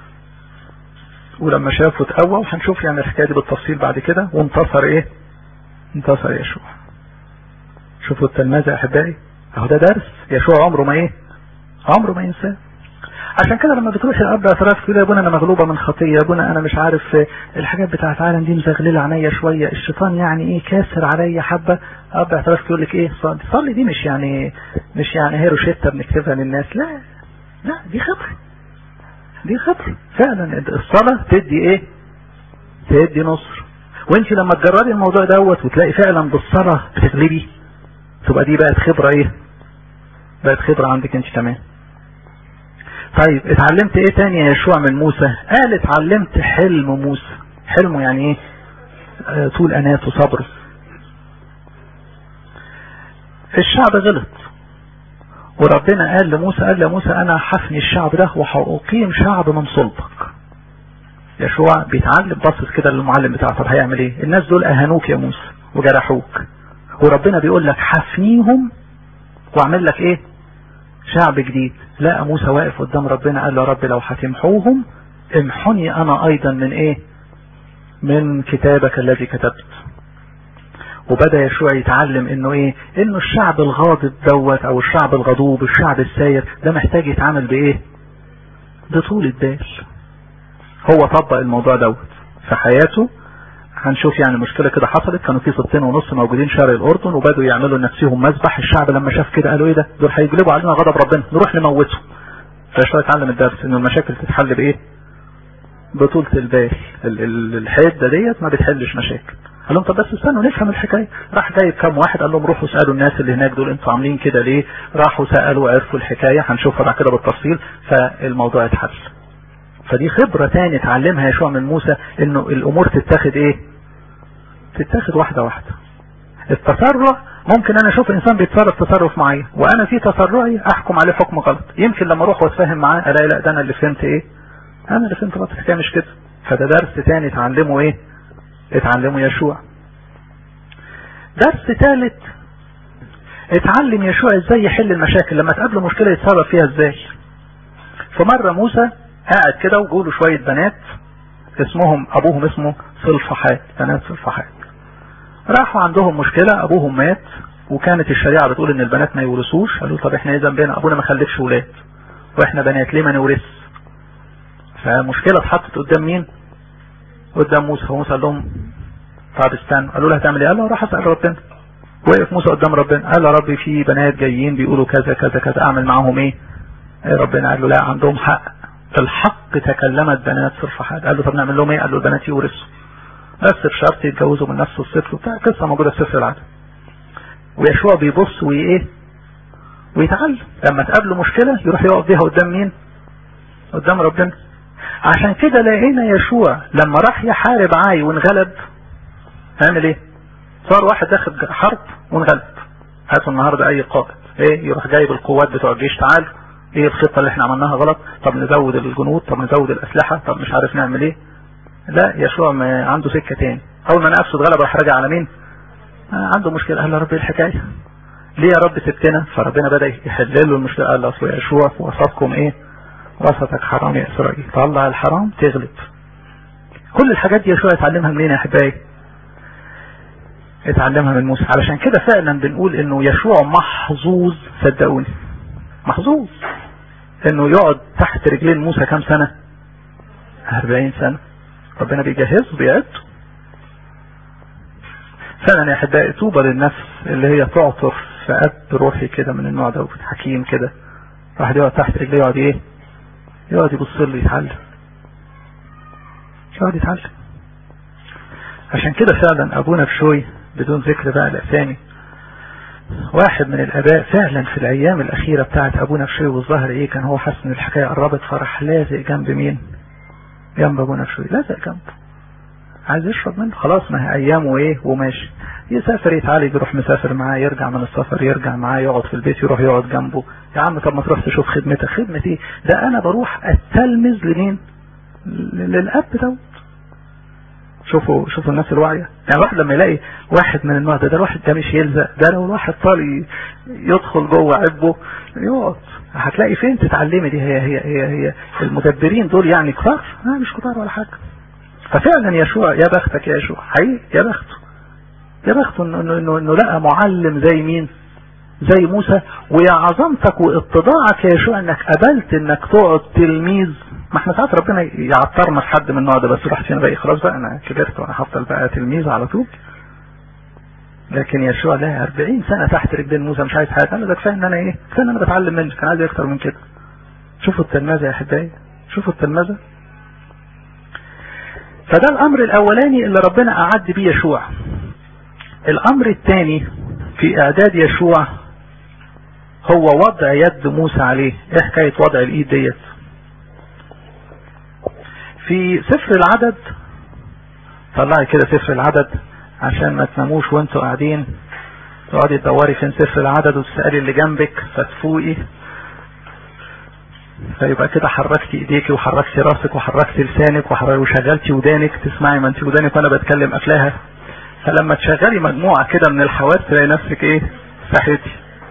ولما شافه اتقوى وهنشوف يعني الحكايه دي بالتفصيل بعد كده وانتصر ايه انتصر يشوع شوفوا التلمذة يا احبائي اهو ده درس يشوع عمره ما ايه عمره ما ينساه عشان كده لما بتروح الاب اعتراف تقول يا ابونا انا مغلوبه من خطيه يا ابونا انا مش عارف الحاجات بتاعت العالم دي مزغلله عليا شويه الشيطان يعني ايه كاسر عليا حبه اب اعتراف يقول لك ايه صلي صلي دي مش يعني مش يعني هي روشته بنكتبها للناس لا لا دي خبره دي خبره فعلا الصلاه تدي ايه تدي نصر وانت لما تجربي الموضوع دوت وتلاقي فعلا بالصلاه بتغلبي تبقى دي بقت خبره ايه بقت خبره عندك انت كمان طيب اتعلمت ايه تاني يا يشوع من موسى قال اتعلمت حلم موسى حلمه يعني ايه اه طول اناته صبره الشعب غلط وربنا قال لموسى قال لموسى انا حفني الشعب ده وهأقيم شعب من صلبك يشوع بيتعلم باصص كده للمعلم بتاعه طب هيعمل ايه الناس دول اهانوك يا موسى وجرحوك وربنا بيقول لك حفنيهم واعمل لك ايه شعب جديد لقى موسى واقف قدام ربنا قال له يا رب لو هتمحوهم امحني انا ايضا من ايه من كتابك الذي كتبت وبدأ يشوع يتعلم انه ايه انه الشعب الغاضب دوت او الشعب الغضوب الشعب الساير ده محتاج يتعامل بايه بطول البال هو طبق الموضوع دوت في حياته هنشوف يعني مشكلة كده حصلت كانوا في ستين ونص موجودين شرق الأردن وبدوا يعملوا لنفسهم مذبح الشعب لما شاف كده قالوا ايه ده دول هيجلبوا علينا غضب ربنا نروح نموتهم فشوية اتعلم الدرس ان المشاكل تتحل بايه بطولة البال الحدة ديت ما بتحلش مشاكل قال لهم طب بس استنوا نفهم الحكاية راح جايب كام واحد قال لهم روحوا اسألوا الناس اللي هناك دول انتوا عاملين كده ليه راحوا سألوا عرفوا الحكاية هنشوفها بعد كده بالتفصيل فالموضوع اتحل فدي خبرة تاني اتعلمها يشوع من موسى انه الامور تتاخد ايه تتاخد واحدة واحدة التسرع ممكن انا اشوف انسان بيتصرف تصرف معين وانا في تسرعي احكم عليه حكم غلط يمكن لما اروح واتفاهم معاه الاقي لا ده انا اللي فهمت ايه انا اللي فهمت غلط الحكايه مش كده فده درس تاني اتعلمه ايه اتعلمه يشوع درس ثالث اتعلم يشوع ازاي يحل المشاكل لما تقابله مشكلة يتصرف فيها ازاي فمرة موسى قاعد كده وجوله شوية بنات اسمهم ابوهم اسمه صلفحات بنات صلفحات راحوا عندهم مشكلة ابوهم مات وكانت الشريعة بتقول ان البنات ما يورثوش قالوا طب احنا ايه ذنبنا ابونا ما خلفش ولاد واحنا بنات ليه ما نورث فمشكلة اتحطت قدام مين قدام موسى فموسى قال لهم طب استنى قالوا له هتعمل ايه قال له راح اسال ربنا وقف موسى قدام ربنا قال له ربي في بنات جايين بيقولوا كذا كذا كذا اعمل معاهم ايه ربنا قال له لا عندهم حق الحق تكلمت بنات صرفحات قال له طب نعمل لهم ايه قال له البنات يورثوا بس بشرط يتجوزوا من نفس الصفر وبتاع قصه موجوده في سفر العدد ويشوع بيبص وايه ويتعلم لما تقابله مشكله يروح يقف بيها قدام مين قدام ربنا عشان كده لقينا يشوع لما راح يحارب عاي وانغلب عمل ايه صار واحد داخل حرب وانغلب هاتوا النهارده اي قائد ايه يروح جايب القوات بتوع الجيش تعالوا ايه الخطه اللي احنا عملناها غلط طب نزود الجنود طب نزود الاسلحه طب مش عارف نعمل ايه لا يشوع ما عنده سكه تاني اول ما نفسه اتغلب راح راجع على مين آه عنده مشكله قال له رب ايه الحكايه ليه يا رب سبتنا فربنا بدا يحل له المشكله قال له اصل يشوع في وسطكم ايه وسطك حرام يا اسرائيل طلع الحرام تغلب كل الحاجات دي يشوع يتعلمها منين يا احبائي اتعلمها من موسى علشان كده فعلا بنقول انه يشوع محظوظ صدقوني محظوظ انه يقعد تحت رجلين موسى كام سنة 40 سنة ربنا بيجهزه بيعده فعلا يا احبائي طوبى للنفس اللي هي تعطف في اب روحي كده من النوع ده حكيم كده واحد يقعد تحت رجليه يقعد ايه يقعد يبص له يتعلم يقعد يتعلم عشان كده فعلا ابونا بشوي بدون ذكر بقى الاسامي واحد من الاباء فعلا في الايام الاخيرة بتاعت ابونا بشوي والظاهر ايه كان هو حاسس ان الحكاية قربت فرح لازق جنب مين جنب ابونا بشوي لازق جنبه عايز يشرب منه خلاص ما هي ايامه ايه وماشي يسافر يتعالج يروح مسافر معاه يرجع من السفر يرجع معاه يقعد في البيت يروح يقعد جنبه يا عم طب ما تروح تشوف خدمتك خدمة ايه ده انا بروح اتلمذ لمين للاب دوت شوفوا شوفوا الناس الواعية يعني الواحد لما يلاقي واحد من النوع ده ده الواحد ده مش يلزق ده لو الواحد طال يدخل جوه عبه يقعد هتلاقي فين تتعلمي دي هي هي هي, هي المدبرين دول يعني كتار لا مش كتار ولا حاجة ففعلا يشوع يا بختك يا يشوع حقيقي يا بخته يا بخته انه انه انه, إنه لقى معلم زي مين زي موسى ويا عظمتك واتضاعك يا يشوع انك قبلت انك تقعد تلميذ ما احنا ساعات ربنا يعطرنا في حد من النوع ده بس راح فينا بقى خلاص بقى انا كبرت وانا هفضل بقى تلميذ على طول لكن يشوع لها 40 سنة تحت رجلين موسى مش عايز حاجة انا ده كفايه ان انا ايه كفايه ان انا بتعلم منك كان عايز اكتر من كده شوفوا التلمذة يا احبائي شوفوا التلمذة فده الامر الاولاني اللي ربنا اعد بيه يشوع الامر الثاني في اعداد يشوع هو وضع يد موسى عليه ايه حكاية وضع الايد ديت في سفر العدد طلعي كده سفر العدد عشان ما تناموش وانتوا قاعدين تقعدي تدوري فين سفر العدد وتسألي اللي جنبك فتفوقي فيبقى كده حركتي ايديكي وحركتي راسك وحركتي لسانك وشغلتي ودانك تسمعي ما انت ودانك وانا بتكلم قفلاها فلما تشغلي مجموعة كده من الحواس تلاقي نفسك ايه صحيتي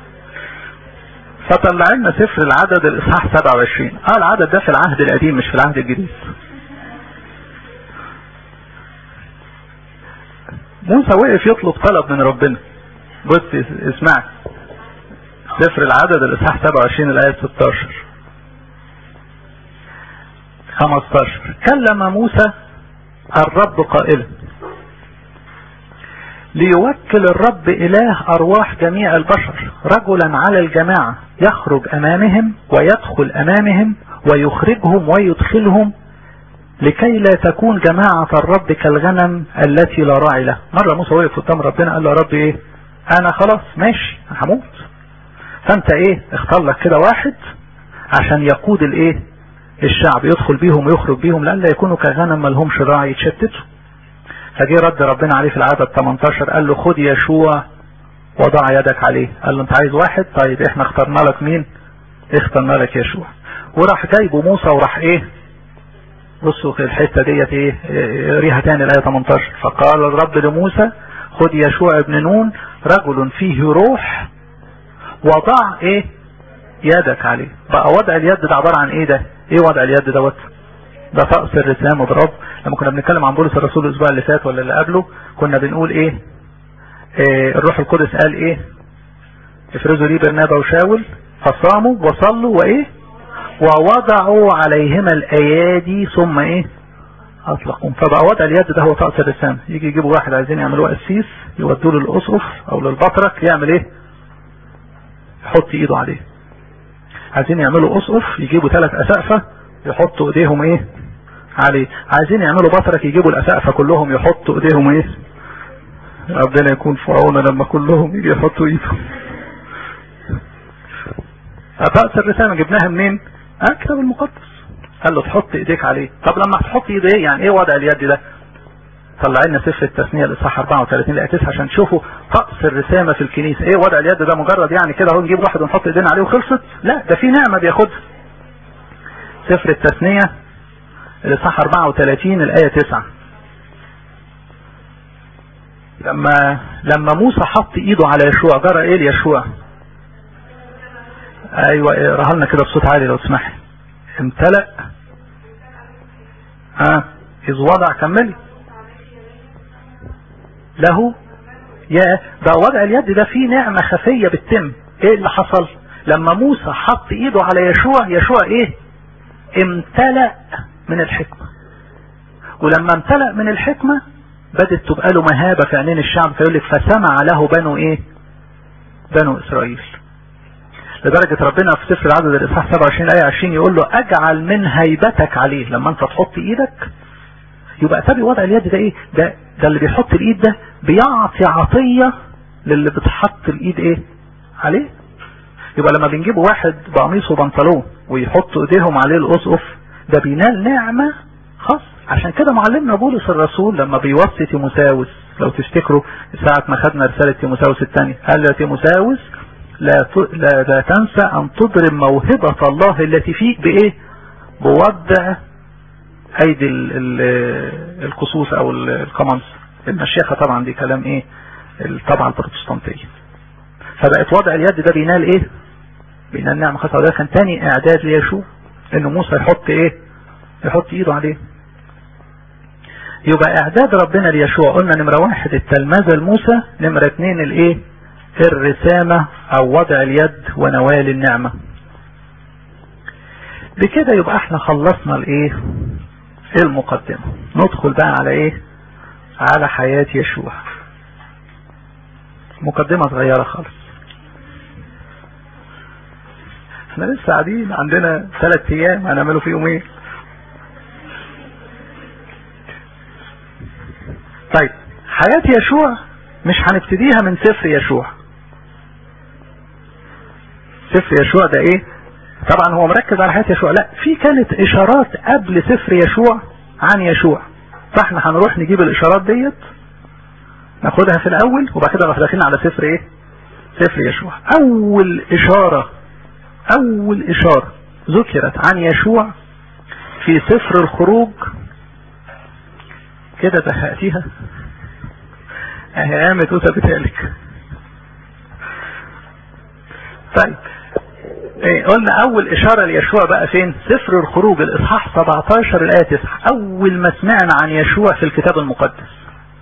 فطلع لنا سفر العدد الاصحاح 27 اه العدد ده في العهد القديم مش في العهد الجديد موسى وقف يطلب طلب من ربنا بص اسمعي سفر العدد الاصحاح 27 الايه 16 15 كلم موسى الرب قائلا ليوكل الرب إله أرواح جميع البشر رجلا على الجماعة يخرج أمامهم ويدخل أمامهم ويخرجهم ويدخلهم لكي لا تكون جماعة الرب كالغنم التي لا راعي له مرة موسى وقف قدام ربنا قال له يا رب ايه انا خلاص ماشي هموت فانت ايه اختار لك كده واحد عشان يقود الايه الشعب يدخل بيهم ويخرج بيهم لألا يكونوا كغنم ما لهمش راعي يتشتتوا فجي رد ربنا عليه في العدد 18 قال له خد يشوع وضع يدك عليه قال له انت عايز واحد طيب احنا اخترنا لك مين اخترنا لك يشوع وراح جايبه موسى وراح ايه بصوا الحته ديت ايه ريها تاني الايه 18 فقال الرب لموسى خد يشوع ابن نون رجل فيه روح وضع ايه يدك عليه بقى وضع اليد ده عبارة عن ايه ده ايه وضع اليد دوت ده طقس الرسام اضراب لما كنا بنتكلم عن بولس الرسول الاسبوع اللي فات ولا اللي قبله كنا بنقول ايه, إيه الروح القدس قال ايه افرزوا لي برنابا وشاول فصاموا وصلوا وايه ووضعوا عليهما الايادي ثم ايه اطلقهم فبقى وضع اليد ده هو طقس الرسام يجي يجيبوا واحد عايزين يعملوه قسيس يودوه للاسقف او للبطرك يعمل ايه يحط ايده عليه عايزين يعملوا اسقف يجيبوا ثلاث اسقفة يحطوا ايديهم ايه عليه عايزين يعملوا بطرك يجيبوا الاسقفة كلهم يحطوا ايديهم ايه ربنا يكون في عونه لما كلهم يجي يحطوا ايدهم طقس الرسامة جبناها منين الكتاب المقدس قال له تحط ايديك عليه طب لما تحط ايد ايه يعني ايه وضع اليد ده طلع لنا سفر التثنية الاصحاح 34 لقى 9 عشان تشوفوا طقس الرسامة في الكنيسة ايه وضع اليد ده مجرد يعني كده اهو نجيب واحد ونحط ايدينا عليه وخلصت لا ده في نعمة بياخدها سفر التثنية الاصحاح 34 الاية 9 لما لما موسى حط ايده على يشوع جرى ايه ليشوع ايوه اقراها لنا كده بصوت عالي لو تسمحي امتلأ ها اذ وضع كملي له يا ده وضع اليد ده فيه نعمة خفية بتتم ايه اللي حصل لما موسى حط ايده على يشوع يشوع ايه امتلأ من الحكمة ولما امتلأ من الحكمة بدت تبقى له مهابة في عينين الشعب فيقول لك فسمع له بنو ايه بنو اسرائيل لدرجة ربنا في سفر العدد الاصحاح 27 الايه 20 يقول له اجعل من هيبتك عليه لما انت تحط ايدك يبقى تبي وضع اليد ده ايه ده ده اللي بيحط الايد ده بيعطي عطية للي بتحط الايد ايه عليه يبقى لما بنجيب واحد بقميص وبنطلون ويحطوا ايديهم عليه الاسقف ده بينال نعمة خاص عشان كده معلمنا بولس الرسول لما بيوصي تيموساوس لو تفتكروا ساعة ما خدنا رسالة تيموساوس الثانية قال له تيموساوس لا, لا, لا تنسى ان تضرب موهبة الله التي فيك بايه بوضع ايدي القصوص او القمص المشيخة طبعا دي كلام ايه الطبعة البروتستانتية فبقت وضع اليد ده بينال ايه بينال نعمة خاصة وده كان تاني اعداد ليشوع ان موسى يحط ايه يحط ايده عليه يبقى اعداد ربنا ليشوع قلنا نمرة واحد التلمذة لموسى نمرة اتنين الايه الرسامة او وضع اليد ونوال النعمة بكده يبقى احنا خلصنا الايه المقدمة ندخل بقى على ايه على حياة يشوع مقدمة صغيرة خالص احنا لسه قاعدين عندنا ثلاث ايام هنعملوا فيهم ايه طيب حياة يشوع مش هنبتديها من سفر يشوع سفر يشوع ده ايه طبعا هو مركز على حياة يشوع لا في كانت اشارات قبل سفر يشوع عن يشوع فاحنا هنروح نجيب الاشارات ديت ناخدها في الاول وبعد كده نروح داخلين على سفر ايه سفر يشوع اول اشارة اول اشارة ذكرت عن يشوع في سفر الخروج كده زهقتيها اهي قامت وثبتالك طيب ايه قلنا اول اشارة ليشوع بقى فين سفر الخروج الاصحاح 17 الاية 9 اول ما سمعنا عن يشوع في الكتاب المقدس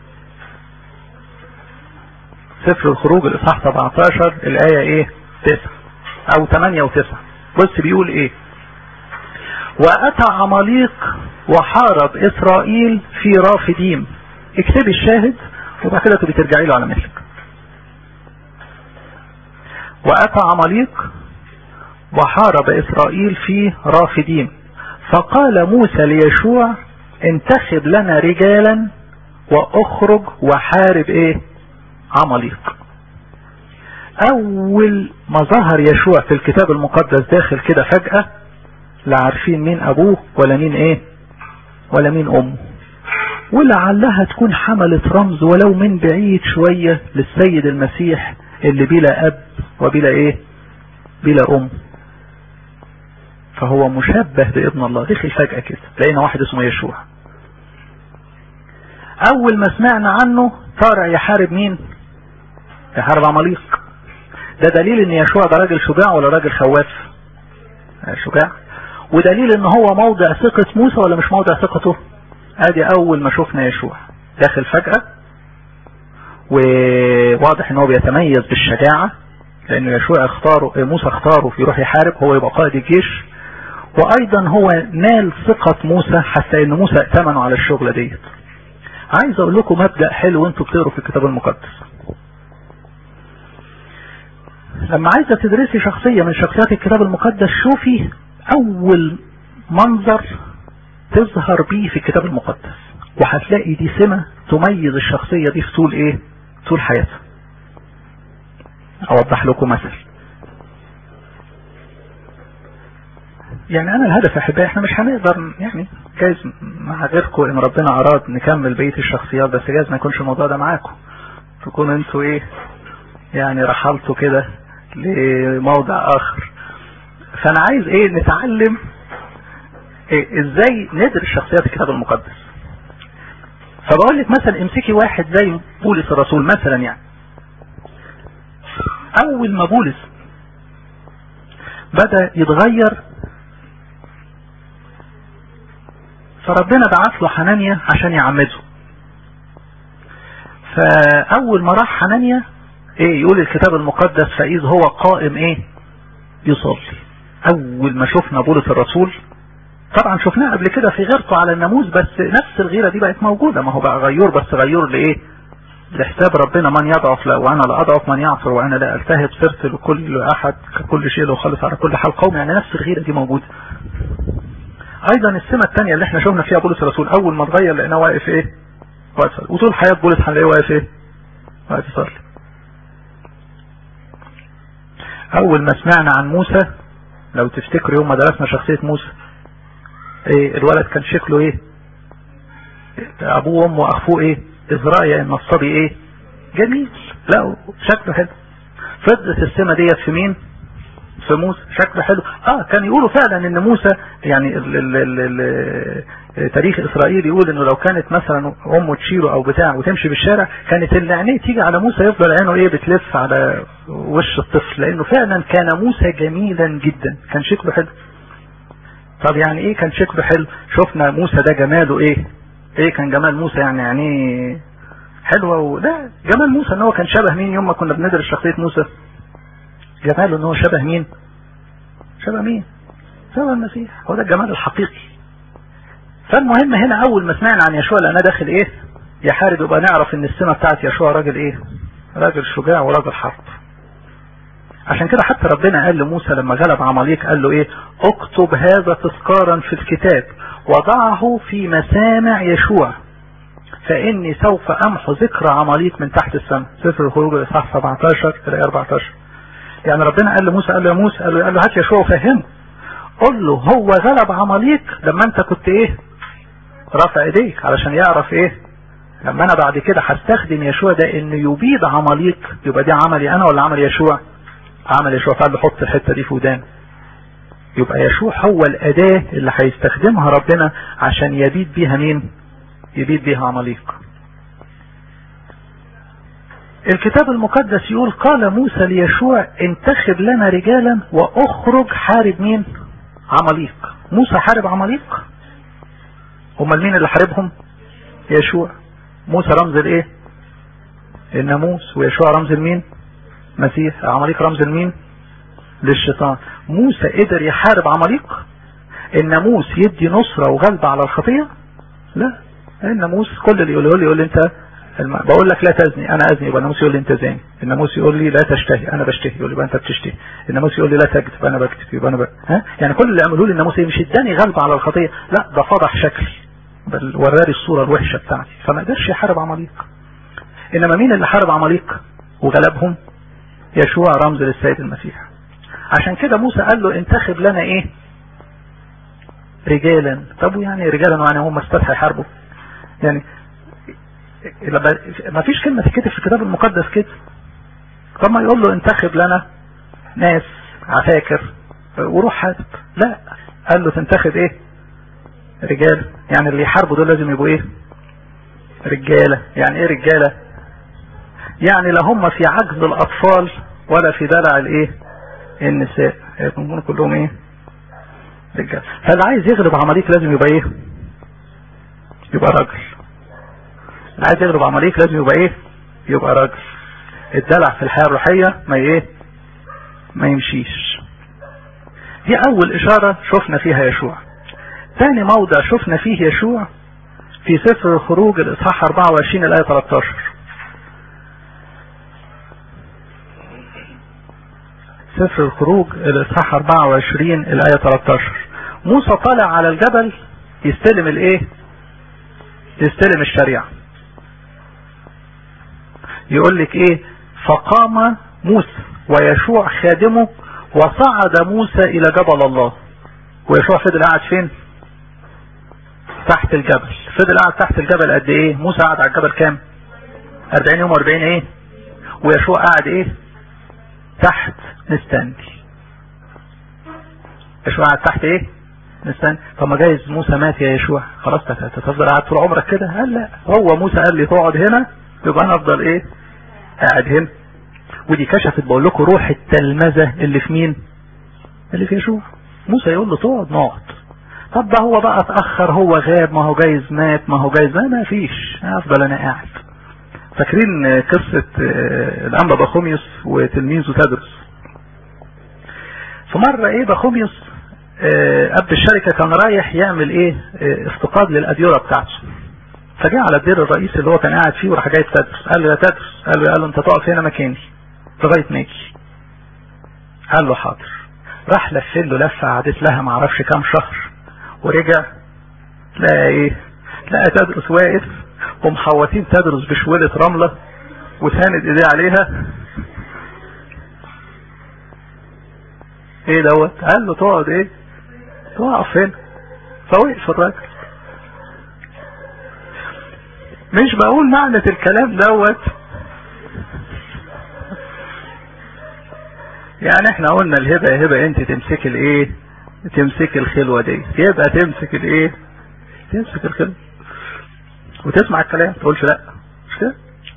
سفر الخروج الاصحاح 17 الاية ايه 9 او 8 و9 بص بيقول ايه واتى عماليق وحارب اسرائيل في رافديم اكتبي الشاهد وبعد كده تبقي ترجعي له على مهلك واتى عماليق وحارب اسرائيل في رافديم فقال موسى ليشوع انتخب لنا رجالا واخرج وحارب ايه عماليق اول ما ظهر يشوع في الكتاب المقدس داخل كده فجأة لا عارفين مين ابوه ولا مين ايه ولا مين امه ولعلها تكون حملت رمز ولو من بعيد شوية للسيد المسيح اللي بلا اب وبلا ايه بلا ام فهو مشبه بابن الله دخل فجأة كده لقينا واحد اسمه يشوع اول ما سمعنا عنه طارع يحارب مين يحارب عماليق ده دليل ان يشوع ده راجل شجاع ولا راجل خواف شجاع ودليل ان هو موضع ثقة موسى ولا مش موضع ثقته ادي اول ما شفنا يشوع داخل فجأة وواضح ان هو بيتميز بالشجاعة لان يشوع اختاره موسى اختاره يروح يحارب هو يبقى قائد الجيش وايضا هو نال ثقة موسى حتى ان موسى ائتمنوا على الشغلة ديت عايز اقول لكم مبدأ حلو وانتوا بتقروا في الكتاب المقدس لما عايزة تدرسي شخصية من شخصيات الكتاب المقدس شوفي اول منظر تظهر بيه في الكتاب المقدس وهتلاقي دي سمة تميز الشخصية دي في طول ايه طول حياتها اوضح لكم مثل يعني انا الهدف احبائي احنا مش هنقدر يعني جايز مع غيركم ان ربنا اراد نكمل بقيه الشخصيات بس جايز ما يكونش الموضوع ده معاكم تكونوا انتوا ايه يعني رحلتوا كده لموضع اخر فانا عايز ايه نتعلم إيه ازاي ندرس شخصيات الكتاب المقدس فبقول لك مثلا امسكي واحد زي بولس الرسول مثلا يعني اول ما بولس بدأ يتغير فربنا بعت له حنانيا عشان يعمده فاول ما راح حنانيا ايه يقول الكتاب المقدس فاذ هو قائم ايه يصلي اول ما شفنا بولس الرسول طبعا شفناه قبل كده في غيرته على الناموس بس نفس الغيرة دي بقت موجودة ما هو بقى غيور بس غيور لايه لحساب ربنا من يضعف لا وانا لا اضعف من يعصر وانا لا التهب صرت لكل احد ككل شيء لو خلص على كل حال قوم يعني نفس الغيرة دي موجودة ايضا السمة الثانية اللي احنا شفنا فيها بولس الرسول اول ما اتغير لقيناه واقف ايه واقف يصلي وطول حياة بولس هنلاقيه واقف ايه واقف يصلي اول ما سمعنا عن موسى لو تفتكروا يوم ما درسنا شخصية موسى ايه الولد كان شكله ايه ابوه وامه واخوه ايه ازرائيل النصابي ايه جميل لا شكله حلو فضت السمة ديت في مين في موسى شكله حلو اه كان يقولوا فعلا ان موسى يعني ال ال ال ال تاريخ اسرائيل يقول انه لو كانت مثلا امه تشيله او بتاع وتمشي بالشارع كانت اللي عينيه تيجي على موسى يفضل عينه ايه بتلف على وش الطفل لانه فعلا كان موسى جميلا جدا كان شكله حلو طب يعني ايه كان شكله حلو شفنا موسى ده جماله ايه ايه كان جمال موسى يعني يعني حلوة و... لا جمال موسى ان هو كان شبه مين يوم ما كنا بندرس شخصية موسى جماله ان هو شبه مين شبه مين شبه المسيح هو ده الجمال الحقيقي فالمهم هنا اول ما سمعنا عن يشوع لأنا داخل ايه يحارب يبقى نعرف ان السمة بتاعت يشوع راجل ايه راجل شجاع وراجل حرب عشان كده حتى ربنا قال لموسى لما غلب عماليق قال له ايه اكتب هذا تذكارا في الكتاب وضعه في مسامع يشوع فاني سوف امحو ذكر عماليق من تحت السماء سفر الخروج الاصحاح 17 الى 14 يعني ربنا قال لموسى قال له يا موسى قال له, قال له هات يشوع وفهمه قل له هو غلب عماليق لما انت كنت ايه رافع ايديك علشان يعرف ايه لما انا بعد كده هستخدم يشوع ده انه يبيد عماليق يبقى دي عملي انا ولا عمل يشوع عمل يشوع فقال له حط الحته دي في ودان يبقى يشوع هو الاداه اللي هيستخدمها ربنا عشان يبيد بيها مين يبيد بيها عماليق الكتاب المقدس يقول قال موسى ليشوع انتخب لنا رجالا واخرج حارب مين عماليق موسى حارب عماليق امال مين اللي حاربهم يشوع موسى رمز الايه الناموس ويشوع رمز المين مسيح عماليق رمز المين للشيطان موسى قدر يحارب عماليق الناموس يدي نصرة وغلبة على الخطية لا الناموس كل اللي يقوله لي يقول لي انت بقول لك لا تزني انا ازني يبقى الناموس يقول لي انت زاني الناموس يقول لي لا تشتهي انا بشتهي يقول لي يبقى انت بتشتهي الناموس يقول لي لا تكذب انا بكذب يبقى انا ب... ها يعني كل اللي عملوه لي الناموس مش اداني غلبة على الخطية لا ده فضح شكلي بل وراني الصورة الوحشة بتاعتي فما قدرش يحارب عماليق انما مين اللي حارب عماليق وغلبهم يشوع رمز للسيد المسيح عشان كده موسى قال له انتخب لنا ايه رجالا طب يعني رجالا يعني هم استاذ هيحاربوا يعني ما فيش كلمة تتكتب في الكتاب المقدس كده طب ما يقول له انتخب لنا ناس عساكر وروح حاسب لا قال له تنتخب ايه رجال يعني اللي يحاربوا دول لازم يبقوا ايه رجالة يعني ايه رجالة يعني لا هم في عجز الاطفال ولا في دلع الايه النساء يكونوا كلهم ايه رجال فاللي عايز يغلب عمليك لازم يبقى ايه يبقى راجل اللي عايز يغلب عمليك لازم يبقى ايه يبقى راجل الدلع في الحياة الروحية ما ايه ما يمشيش دي اول اشارة شفنا فيها يشوع ثاني موضع شفنا فيه يشوع في سفر الخروج الاصحاح 24 الايه 13 سفر الخروج الاصحاح 24 الايه 13 موسى طالع على الجبل يستلم الايه يستلم الشريعه يقول لك ايه فقام موسى ويشوع خادمه وصعد موسى الى جبل الله ويشوع فضل قاعد فين تحت الجبل فضل قاعد تحت الجبل قد ايه موسى قاعد على الجبل كام 40 يوم 40 ايه ويشوع قاعد ايه تحت مستني يشوع قاعد تحت ايه مستني طب ما جايز موسى مات يا يشوع خلاص تفضل قاعد طول عمرك كده قال لا هو موسى قال لي تقعد هنا يبقى انا افضل ايه قاعد هنا ودي كشفت بقول لكم روح التلمذة اللي في مين اللي في يشوع موسى يقول له تقعد نقعد طب ده هو بقى اتأخر هو غاب ما هو جايز مات ما هو جايز ما, ما فيش افضل انا قاعد فاكرين قصة الانبا بخوميوس وتلميذه تدرس فمرة ايه بخوميوس اب الشركة كان رايح يعمل ايه افتقاد للاديرة بتاعته فجاء على الدير الرئيسي اللي هو كان قاعد فيه وراح جاي تدرس قال له يا تدرس قال له قال له انت تقف هنا مكاني لغايه ما يجي قال له حاضر راح لف له لفه قعدت لها ما اعرفش كام شهر ورجع لقى ايه لقى تدرس واقف ومحوطين تدرس بشويلة رملة وساند ايديه عليها ايه دوت قال له تقعد ايه تقف هنا فوقف الراجل مش بقول معنى الكلام دوت يعني احنا قلنا الهبة يا هبة انت تمسك الايه تمسك الخلوة دي يبقى تمسك الايه تمسك الخلوة وتسمع الكلام تقولش لا مش كده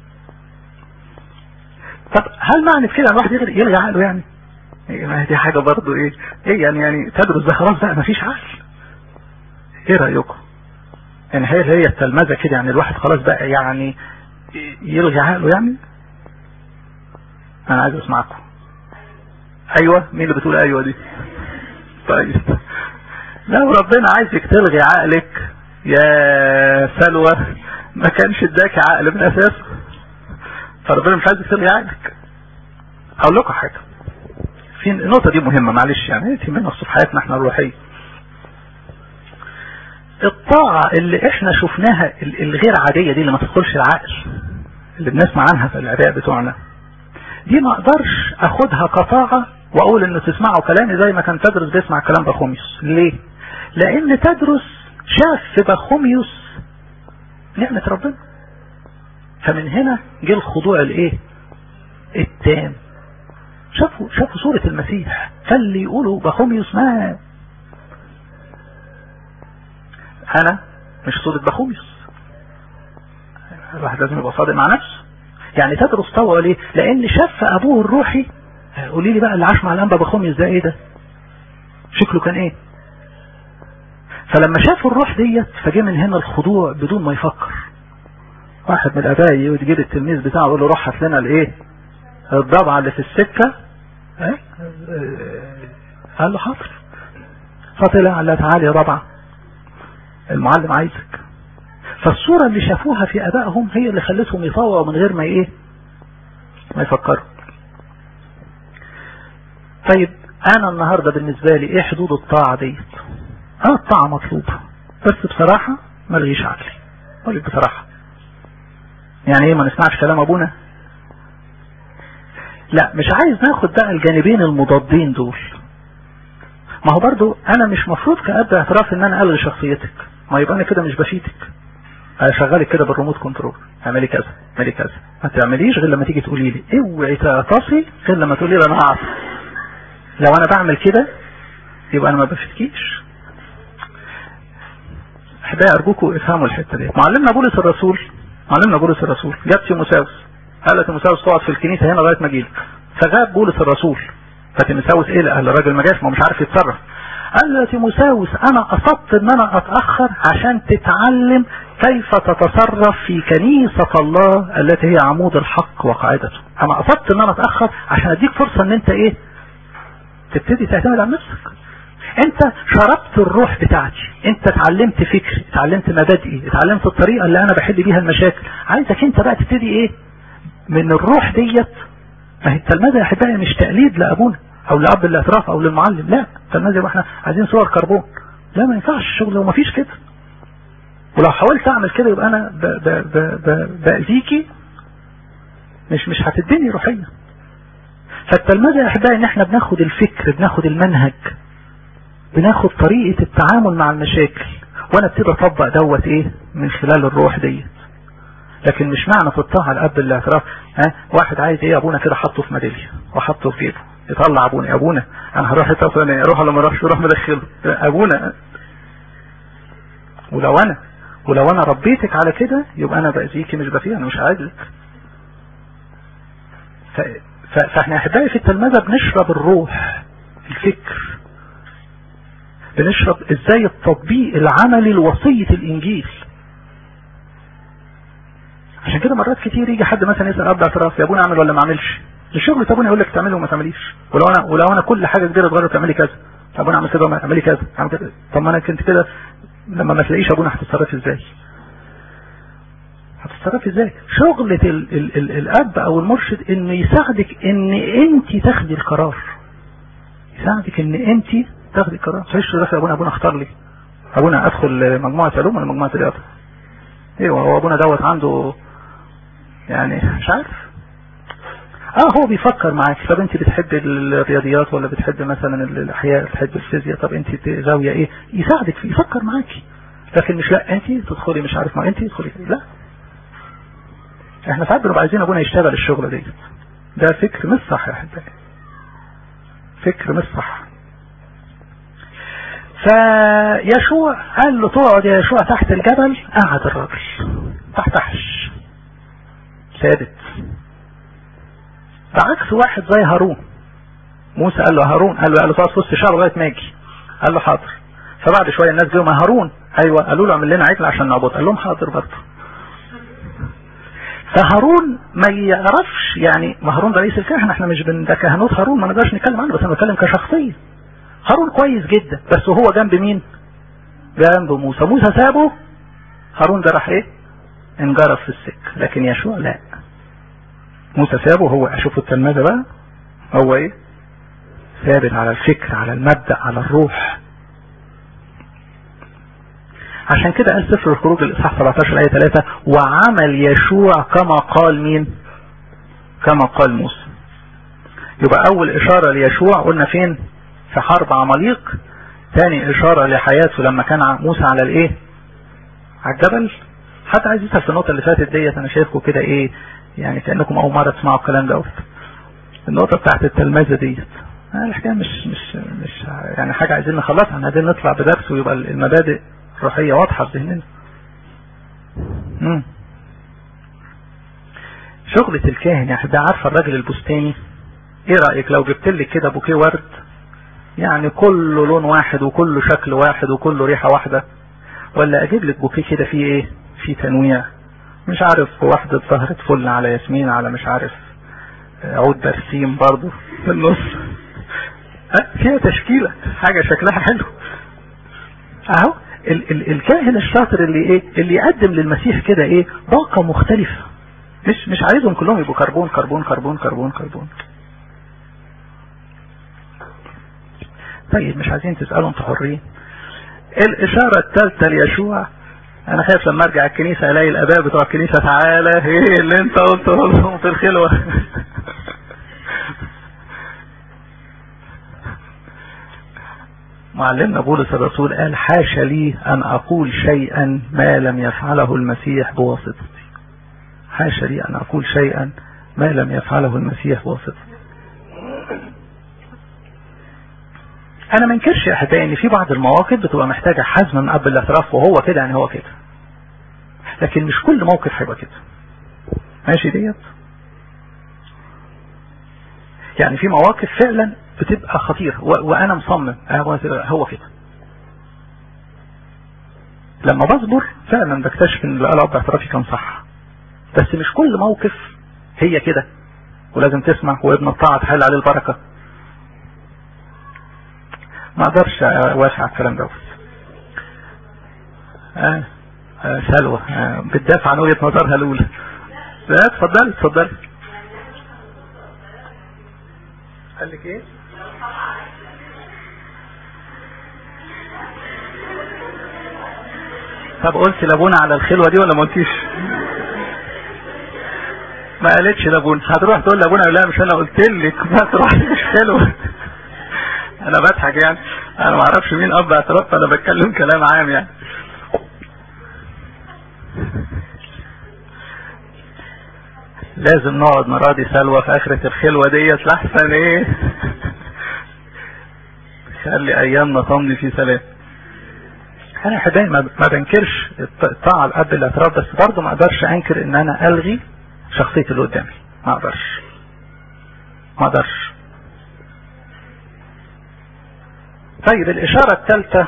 طب هل معنى كده الواحد يلغي عقله يعني ما دي حاجة برضو ايه ايه يعني يعني تدرس ده خلاص بقى مفيش عقل ايه رأيكم يعني هي هي التلمذة كده يعني الواحد خلاص بقى يعني يلغي عقله يعني انا عايز اسمعكم ايوه مين اللي بتقول ايوه دي طيب لو ربنا عايزك تلغي عقلك يا سلوى ما كانش اداك عقل من اساسه فربنا مش عايزك تلغي عقلك اقول لكم حاجه في النقطه دي مهمه معلش يعني دي من في حياتنا احنا الروحيه الطاعة اللي احنا شفناها الغير عادية دي اللي ما تدخلش العقل اللي بنسمع عنها في العباء بتوعنا دي ما اقدرش اخدها كطاعة واقول انه تسمعوا كلامي زي ما كان تدرس بيسمع كلام بخوميوس ليه لان تدرس شاف في بخوميوس نعمة ربنا فمن هنا جه الخضوع الايه التام شافوا شافوا صورة المسيح فاللي يقولوا بخوميوس ما انا مش صورة بخوميوس الواحد لازم يبقى صادق مع نفسه يعني تدرس طوى ليه لان شاف ابوه الروحي قولي لي بقى اللي عاش مع الانبا بخوميوس ده ايه ده شكله كان ايه فلما شافوا الروح ديت فجه من هنا الخضوع بدون ما يفكر واحد من الاباء يجيب التلميذ بتاعه يقول له روح هات لنا الايه الضبعه اللي في السكه اه قال له حاضر فطلع قال له تعالى يا ربعه المعلم عايزك فالصورة اللي شافوها في ابائهم هي اللي خلتهم يطوعوا من غير ما ايه ما يفكروا طيب انا النهاردة بالنسبة لي ايه حدود الطاعة ديت اه الطاعة مطلوبة بس بصراحة ما لغيش عقلي اقول بصراحة يعني ايه ما نسمعش كلام ابونا لا مش عايز ناخد بقى الجانبين المضادين دول ما هو برضو انا مش مفروض كأب اعتراف ان انا الغي شخصيتك ما يبقى انا كده مش بفيدك اشغلك كده بالريموت كنترول اعملي كذا اعملي كذا ما تعمليش غير لما تيجي تقولي لي اوعي تعطسي غير لما تقولي لي انا هعطس لو انا بعمل كده يبقى انا ما بفيدكيش احبائي ارجوكم افهموا الحته دي معلمنا بولس الرسول معلمنا بولس الرسول جاب تيموساوس قال لتيموساوس تقعد في الكنيسة هنا لغاية ما اجيلك فغاب بولس الرسول فتيموساوس ايه قال الراجل ما جاش ما مش عارف يتصرف قال له تيموساوس انا قصدت ان انا اتأخر عشان تتعلم كيف تتصرف في كنيسة الله التي هي عمود الحق وقاعدته انا قصدت ان انا اتأخر عشان اديك فرصة ان انت ايه تبتدي تعتمد على نفسك انت شربت الروح بتاعتي انت اتعلمت فكري اتعلمت مبادئي اتعلمت الطريقة اللي انا بحل بيها المشاكل عايزك انت بقى تبتدي ايه من الروح ديت ما هي التلمذة يا احبائي مش تقليد لابونا او لاب الاعتراف او للمعلم لا التلمذة يبقى احنا عايزين صور كربون لا ما ينفعش الشغل وما فيش كده ولو حاولت اعمل كده يبقى انا باذيكي مش مش هتديني روحيا فالتلمذة يا احبائي ان احنا بناخد الفكر بناخد المنهج بناخد طريقة التعامل مع المشاكل وانا ابتدي اطبق دوت ايه من خلال الروح ديت لكن مش معنى في الطاعة الاب الاعتراف ها واحد عايز ايه ابونا كده حطه في ميدالية وحطه في جيبه يطلع ابونا ابونا انا هروح التفلانية اروح ولا ما اروحش اروح مدخله ابونا ولو انا ولو انا ربيتك على كده يبقى انا باذيكي مش بفيه انا مش عايزك فاحنا احبائي في التلمذة بنشرب الروح الفكر بنشرب ازاي التطبيق العملي لوصية الانجيل عشان كده مرات كتير يجي حد مثلا يسأل اب اعتراف يا ابونا اعمل ولا ما اعملش الشغل ابونا يقول لك تعمله وما تعمليش ولو انا ولو انا كل حاجه كبيره صغيره تعملي كذا ابونا اعمل كذا وما اعملي كذا اعمل كذا طب ما انا كنت كده لما ما تلاقيش ابونا هتتصرفي ازاي هتتصرفي ازاي شغلة ال ال ال الاب او المرشد انه يساعدك ان انت تاخدي القرار يساعدك ان انت تاخدي القرار فايش تروح ابونا ابونا اختار لي ابونا ادخل مجموعة علوم ولا مجموعة رياضة ايوه هو ابونا دوت عنده يعني مش عارف اه هو بيفكر معاك طب انت بتحب الرياضيات ولا بتحب مثلا الاحياء بتحب الفيزياء طب انت زاوية ايه يساعدك في يفكر معاكي لكن مش لا انت تدخلي مش عارف ما انت تدخلي لا احنا ساعات بنبقى عايزين ابونا يشتغل الشغل دي ده فكر مش صح يا احبائي فكر مش صح فيشوع قال له تقعد يا يشوع تحت الجبل قعد الراجل تحتحش ثابت بعكس واحد زي هارون موسى قال له هارون قال له قال له تقعد في وسط الشعب لغايه ما اجي قال له حاضر فبعد شويه الناس جوا ما هارون ايوه قالوا له اعمل لنا عجل عشان نعبد قال لهم حاضر برضه فهارون ما يعرفش يعني ما هارون ده رئيس الكهنه احنا مش بن ده كهنوت هارون ما نقدرش نتكلم عنه بس انا بتكلم كشخصيه هارون كويس جدا بس هو جنب مين جنب موسى موسى سابه هارون ده راح ايه انجرف في السكه لكن يشوع لا موسى سابه هو اشوف التلمذه بقى هو ايه ثابت على الفكر على المبدأ على الروح عشان كده قال سفر الخروج الاصحاح 17 ايه 3 وعمل يشوع كما قال مين كما قال موسى يبقى اول اشارة ليشوع قلنا فين في حرب عماليق ثاني اشارة لحياته لما كان موسى على الايه على الجبل حتى عايز يسأل في النقطة اللي فاتت ديت انا شايفكم كده ايه يعني كأنكم اول مرة تسمعوا الكلام دوت النقطة بتاعت التلمذة ديت الحكاية مش مش مش يعني حاجة عايزين نخلصها عايزين نطلع بدرس ويبقى المبادئ روحية واضحة في ذهننا شغلة الكاهن يا حبيبي عارفة الراجل البستاني ايه رأيك لو جبت لك كده بوكيه ورد يعني كله لون واحد وكله شكل واحد وكله ريحة واحدة ولا اجيب لك بوكيه كده فيه ايه فيه تنويع مش عارف واحدة زهرة فل على ياسمين على مش عارف عود برسيم برضه في النص فيها تشكيلة حاجة شكلها حلو اهو ال ال الكاهن الشاطر اللي ايه اللي يقدم للمسيح كده ايه باقة مختلفة مش مش عايزهم كلهم يبقوا كربون كربون كربون كربون كربون طيب مش عايزين تسألوا انتوا حرين الاشارة الثالثة ليشوع انا خايف لما ارجع الكنيسة الاقي الاباء بتوع الكنيسة تعالى ايه اللي انت قلته لهم في الخلوة معلمنا بولس الرسول قال حاشا لي ان اقول شيئا ما لم يفعله المسيح بواسطتي حاشا لي ان اقول شيئا ما لم يفعله المسيح بواسطتي انا ما انكرش يا احبائي ان في بعض المواقف بتبقى محتاجة حزم من قبل الاعتراف وهو كده يعني هو كده لكن مش كل موقف هيبقى كده ماشي ديت يعني في مواقف فعلا بتبقى خطيرة وانا مصمم هو كده لما بصبر فعلا بكتشف ان اللي قال اب اعترافي كان صح بس مش كل موقف هي كده ولازم تسمع وابن الطاعة تحل عليه البركة ما اقدرش اوافق على الكلام دوت آه آه سلوى آه بتدافع عن وجهة نظرها الاولى لا اتفضلي اتفضلي قال لك ايه طب قلت لابونا على الخلوة دي ولا ما قلتيش ما قالتش لابونا هتروح تقول لابونا لا مش انا قلت لك ما تروح مش خلوة انا بضحك يعني انا ما اعرفش مين اب اعتراف انا بتكلم كلام عام يعني لازم نقعد نراضي سلوى في اخرة الخلوة ديت لحسن ايه خلي ايامنا تمضي في سلام انا حبايبي ما بنكرش الطاعة الاب الاعتراف بس برضه ما اقدرش انكر ان انا الغي شخصية اللي قدامي ما اقدرش ما اقدرش طيب الاشارة الثالثة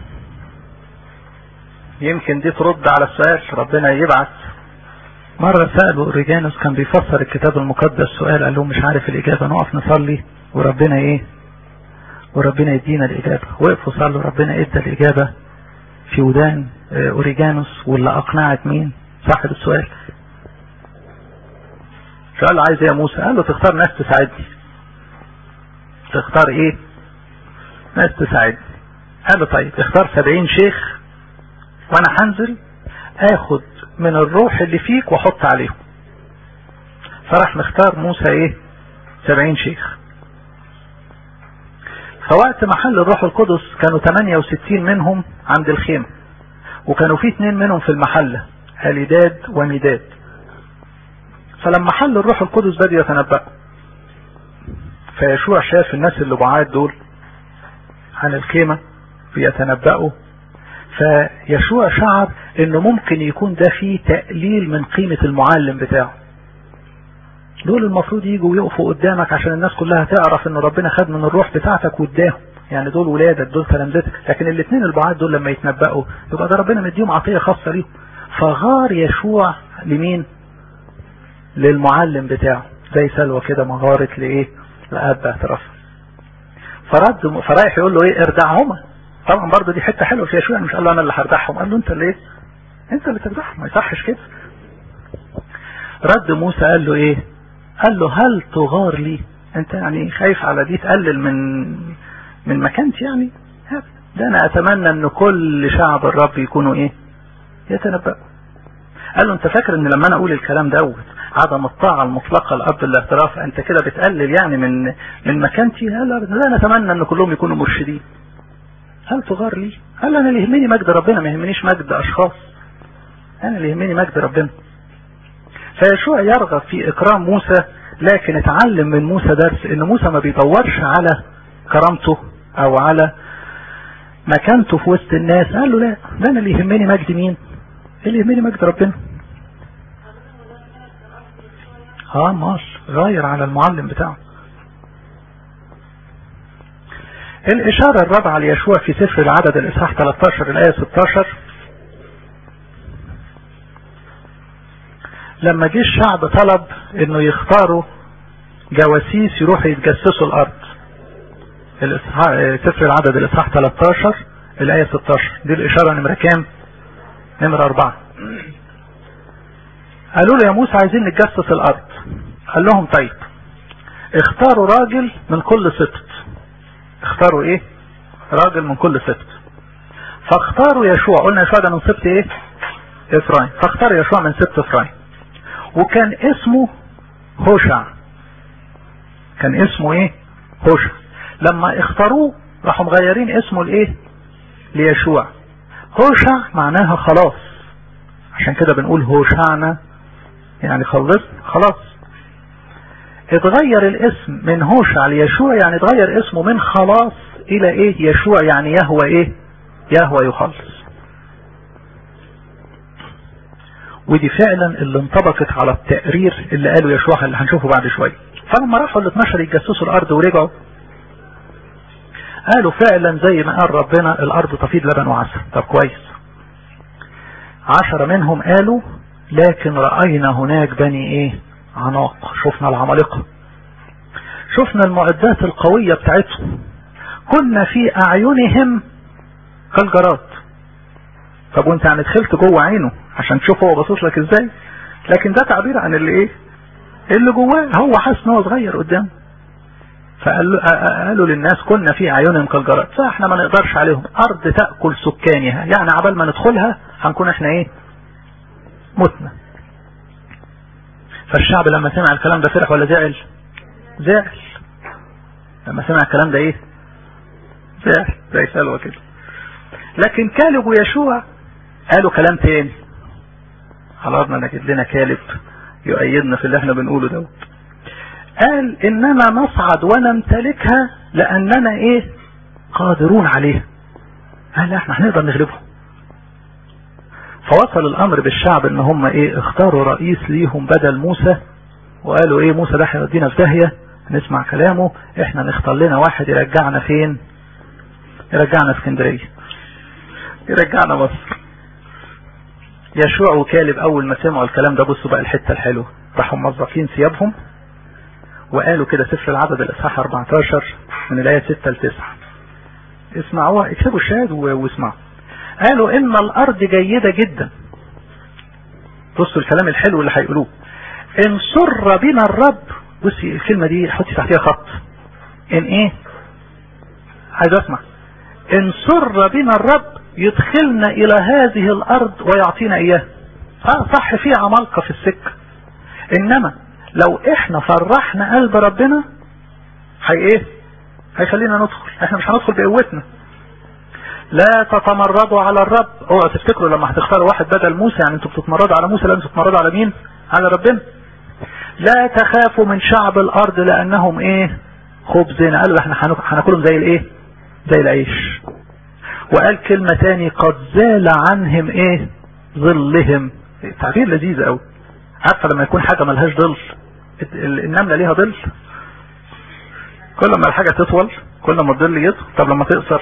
يمكن دي ترد على السؤال ربنا يبعث مرة سألوا اوريجانوس كان بيفسر الكتاب المقدس سؤال قال لهم مش عارف الاجابة نقف نصلي وربنا ايه وربنا يدينا الاجابة وقفوا صلوا ربنا ادى الاجابة في ودان اوريجانوس واللي اقنعت مين صاحب السؤال فقال له عايز ايه يا موسى قال له تختار ناس تساعدني تختار ايه ناس تساعدني قال له طيب اختار سبعين شيخ وانا هنزل اخد من الروح اللي فيك واحط عليهم فراح مختار موسى ايه سبعين شيخ فوقت محل الروح القدس كانوا 68 منهم عند الخيمة وكانوا في اثنين منهم في المحلة هليداد وميداد فلما حل الروح القدس بدأ يتنبأ فيشوع شاف الناس اللي بعاد دول عن الخيمة بيتنبأوا فيشوع شعر انه ممكن يكون ده فيه تقليل من قيمة المعلم بتاعه دول المفروض يجوا ويقفوا قدامك عشان الناس كلها تعرف ان ربنا خد من الروح بتاعتك واداهم يعني دول ولادك دول تلامذتك لكن الاثنين البعاد دول لما يتنبأوا يبقى ده ربنا مديهم عطية خاصة ليهم فغار يشوع لمين للمعلم بتاعه زي سلوى كده ما غارت لايه لأب اعتراف فرد فرايح يقول له ايه اردعهما طبعا برضه دي حته حلوه في يشوع مش قال له انا اللي هردعهم قال له انت اللي ايه انت اللي تردعهم ما يصحش كده رد موسى قال له ايه قال له هل تغار لي انت يعني خايف على دي تقلل من من مكانتي يعني ده انا اتمنى ان كل شعب الرب يكونوا ايه يتنبأوا قال له انت فاكر ان لما انا اقول الكلام دوت عدم الطاعة المطلقة لأب الاعتراف انت كده بتقلل يعني من من مكانتي لا لا انا اتمنى ان كلهم يكونوا مرشدين هل تغار لي قال انا اللي يهمني مجد ربنا ما يهمنيش مجد اشخاص انا اللي يهمني مجد ربنا فيشوع يرغب في اكرام موسى لكن اتعلم من موسى درس ان موسى ما بيدورش على كرامته او على مكانته في وسط الناس قال له لا ده انا اللي يهمني مجد مين اللي يهمني مجد ربنا اه ماشي غير على المعلم بتاعه الإشارة الرابعة ليشوع في سفر العدد الإصحاح 13 الآية 16 لما جه الشعب طلب انه يختاروا جواسيس يروحوا يتجسسوا الارض سفر العدد الاصحاح 13 الايه 16 دي الاشاره نمره كام نمره 4 قالوا له يا موسى عايزين نتجسس الارض قال لهم طيب اختاروا راجل من كل سبط اختاروا ايه راجل من كل سبط فاختاروا يشوع قلنا يشوع ده من سبط ايه افرايم فاختار يشوع من سبط افرايم وكان اسمه هوشع كان اسمه ايه هوشع لما اختاروه راحوا مغيرين اسمه لايه ليشوع هوشع معناها خلاص عشان كده بنقول هوشعنا يعني خلص خلاص اتغير الاسم من هوشع ليشوع يعني اتغير اسمه من خلاص الى ايه يشوع يعني يهوى ايه يهوى يخلص ودي فعلا اللي انطبقت على التقرير اللي قاله يشوع اللي هنشوفه بعد شوية فلما راحوا ال 12 يتجسسوا الارض ورجعوا قالوا فعلا زي ما قال ربنا الارض تفيض لبن وعسل طب كويس عشرة منهم قالوا لكن رأينا هناك بني ايه عناق شفنا العمالقة شفنا المعدات القوية بتاعتهم كنا في اعينهم كالجراد طب وانت يعني دخلت جوه عينه عشان تشوف هو باصص لك ازاي لكن ده تعبير عن اللي ايه اللي جواه هو حاسس ان هو صغير قدامه فقالوا للناس كنا في اعينهم كالجراد فاحنا ما نقدرش عليهم ارض تاكل سكانها يعني عبال ما ندخلها هنكون احنا ايه متنا فالشعب لما سمع الكلام ده فرح ولا زعل زعل لما سمع الكلام ده ايه زعل زي سلوى كده لكن كالب ويشوع قالوا كلام تاني خلاصنا نجد لنا كالب يؤيدنا في اللي احنا بنقوله دوت قال اننا نصعد ونمتلكها لاننا ايه قادرون عليها قال لا احنا هنقدر نغلبهم فوصل الامر بالشعب ان هم ايه اختاروا رئيس ليهم بدل موسى وقالوا ايه موسى ده هيودينا في داهيه نسمع كلامه احنا نختار لنا واحد يرجعنا فين يرجعنا اسكندريه يرجعنا مصر يشوع وكالب اول ما سمعوا الكلام ده بصوا بقى الحته الحلوه راحوا موظفين ثيابهم وقالوا كده سفر العدد الاصحاح 14 من الايه 6 ل 9 اسمعوها اكتبوا الشاهد واسمعوا قالوا ان الارض جيده جدا بصوا الكلام الحلو اللي هيقولوه ان سر بنا الرب بصي الكلمه دي حطي تحتيها خط ان ايه عايز اسمع ان سر بنا الرب يدخلنا الى هذه الارض ويعطينا اياها اه صح في عمالقه في السكه انما لو احنا فرحنا قلب ربنا هي ايه هيخلينا ندخل احنا مش هندخل بقوتنا لا تتمردوا على الرب اوعوا تفتكروا لما هتختاروا واحد بدل موسى يعني انتوا بتتمردوا على موسى لا انتوا بتتمردوا على مين على ربنا لا تخافوا من شعب الارض لانهم ايه خبزنا قالوا احنا هناكلهم زي الايه زي العيش وقال كلمة تاني قد زال عنهم ايه ظلهم تعبير لذيذ قوي عارفة لما يكون حاجة ملهاش ظل النملة ليها ظل كل ما الحاجة تطول كل ما الظل يطول طب لما تقصر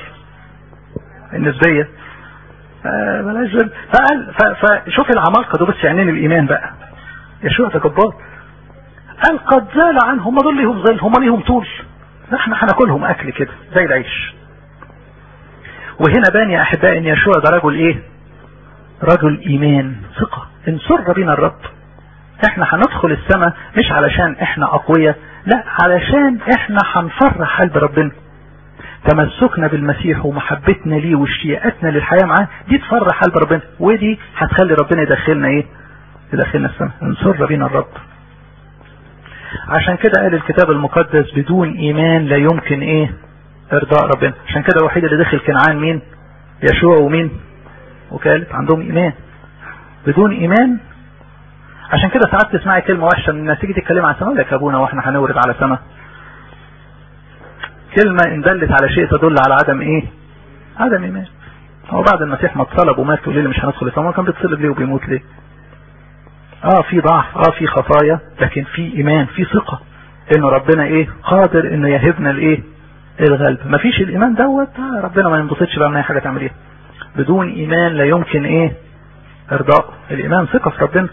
النسبية آه ملهاش ظل فقال فشوف العمالقة دول بس عينين الإيمان بقى يشوع ده جبار قال قد زال عنهم هم دول ليهم ظل هم ليهم طول احنا هناكلهم اكل كده زي العيش وهنا بان يا احبائي ان يشوع ده رجل ايه رجل ايمان ثقة ان سر بنا الرب احنا هندخل السماء مش علشان احنا اقوياء لا علشان احنا هنفرح قلب ربنا تمسكنا بالمسيح ومحبتنا ليه واشتياقاتنا للحياة معاه دي تفرح قلب ربنا ودي هتخلي ربنا يدخلنا ايه يدخلنا السماء ان سر بنا الرب عشان كده قال الكتاب المقدس بدون ايمان لا يمكن ايه ارضاء ربنا عشان كده الوحيد اللي دخل كنعان مين يشوع ومين وكالب عندهم ايمان بدون ايمان عشان كده ساعات تسمعي كلمة وحشة من الناس تيجي تتكلم عن سماء لك ابونا واحنا هنورد على سماء كلمة ان دلت على شيء تدل على عدم ايه عدم ايمان هو بعد المسيح ما اتصلب ومات تقول لي مش هندخل السماء كان بيتصلب ليه وبيموت ليه اه في ضعف اه في خطايا لكن في ايمان في ثقة ان ربنا ايه قادر انه يهبنا الايه الغلب مفيش الايمان دوت آه ربنا ما ينبسطش بقى من اي حاجة تعمل ايه بدون ايمان لا يمكن ايه ارضاء الايمان ثقة في ربنا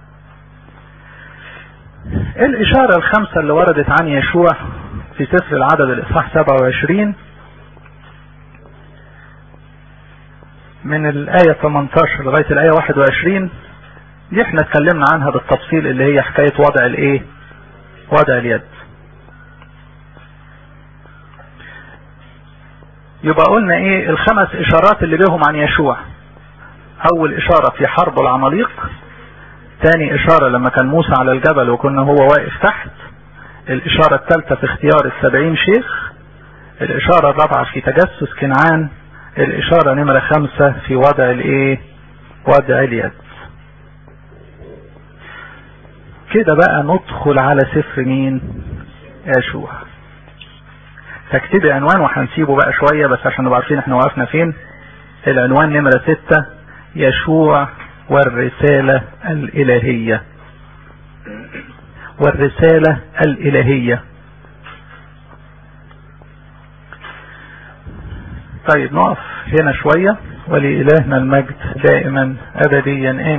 الاشارة الخمسة اللي وردت عن يشوع في سفر العدد الاصحاح 27 من الآية 18 لغاية الآية 21 دي احنا اتكلمنا عنها بالتفصيل اللي هي حكاية وضع الايه وضع اليد يبقى قلنا ايه الخمس اشارات اللي بيهم عن يشوع اول اشارة في حرب العماليق تاني اشارة لما كان موسى على الجبل وكنا هو واقف تحت الاشارة الثالثة في اختيار السبعين شيخ الاشارة الرابعة في تجسس كنعان الاشارة نمرة خمسة في وضع الايه وضع اليد كده بقى ندخل على سفر مين يشوع تكتبي عنوان وهنسيبه بقى شوية بس عشان نبقى عارفين احنا وقفنا فين العنوان نمرة ستة يشوع والرسالة الإلهية والرسالة الإلهية طيب نقف هنا شوية ولإلهنا المجد دائما أبديا آمين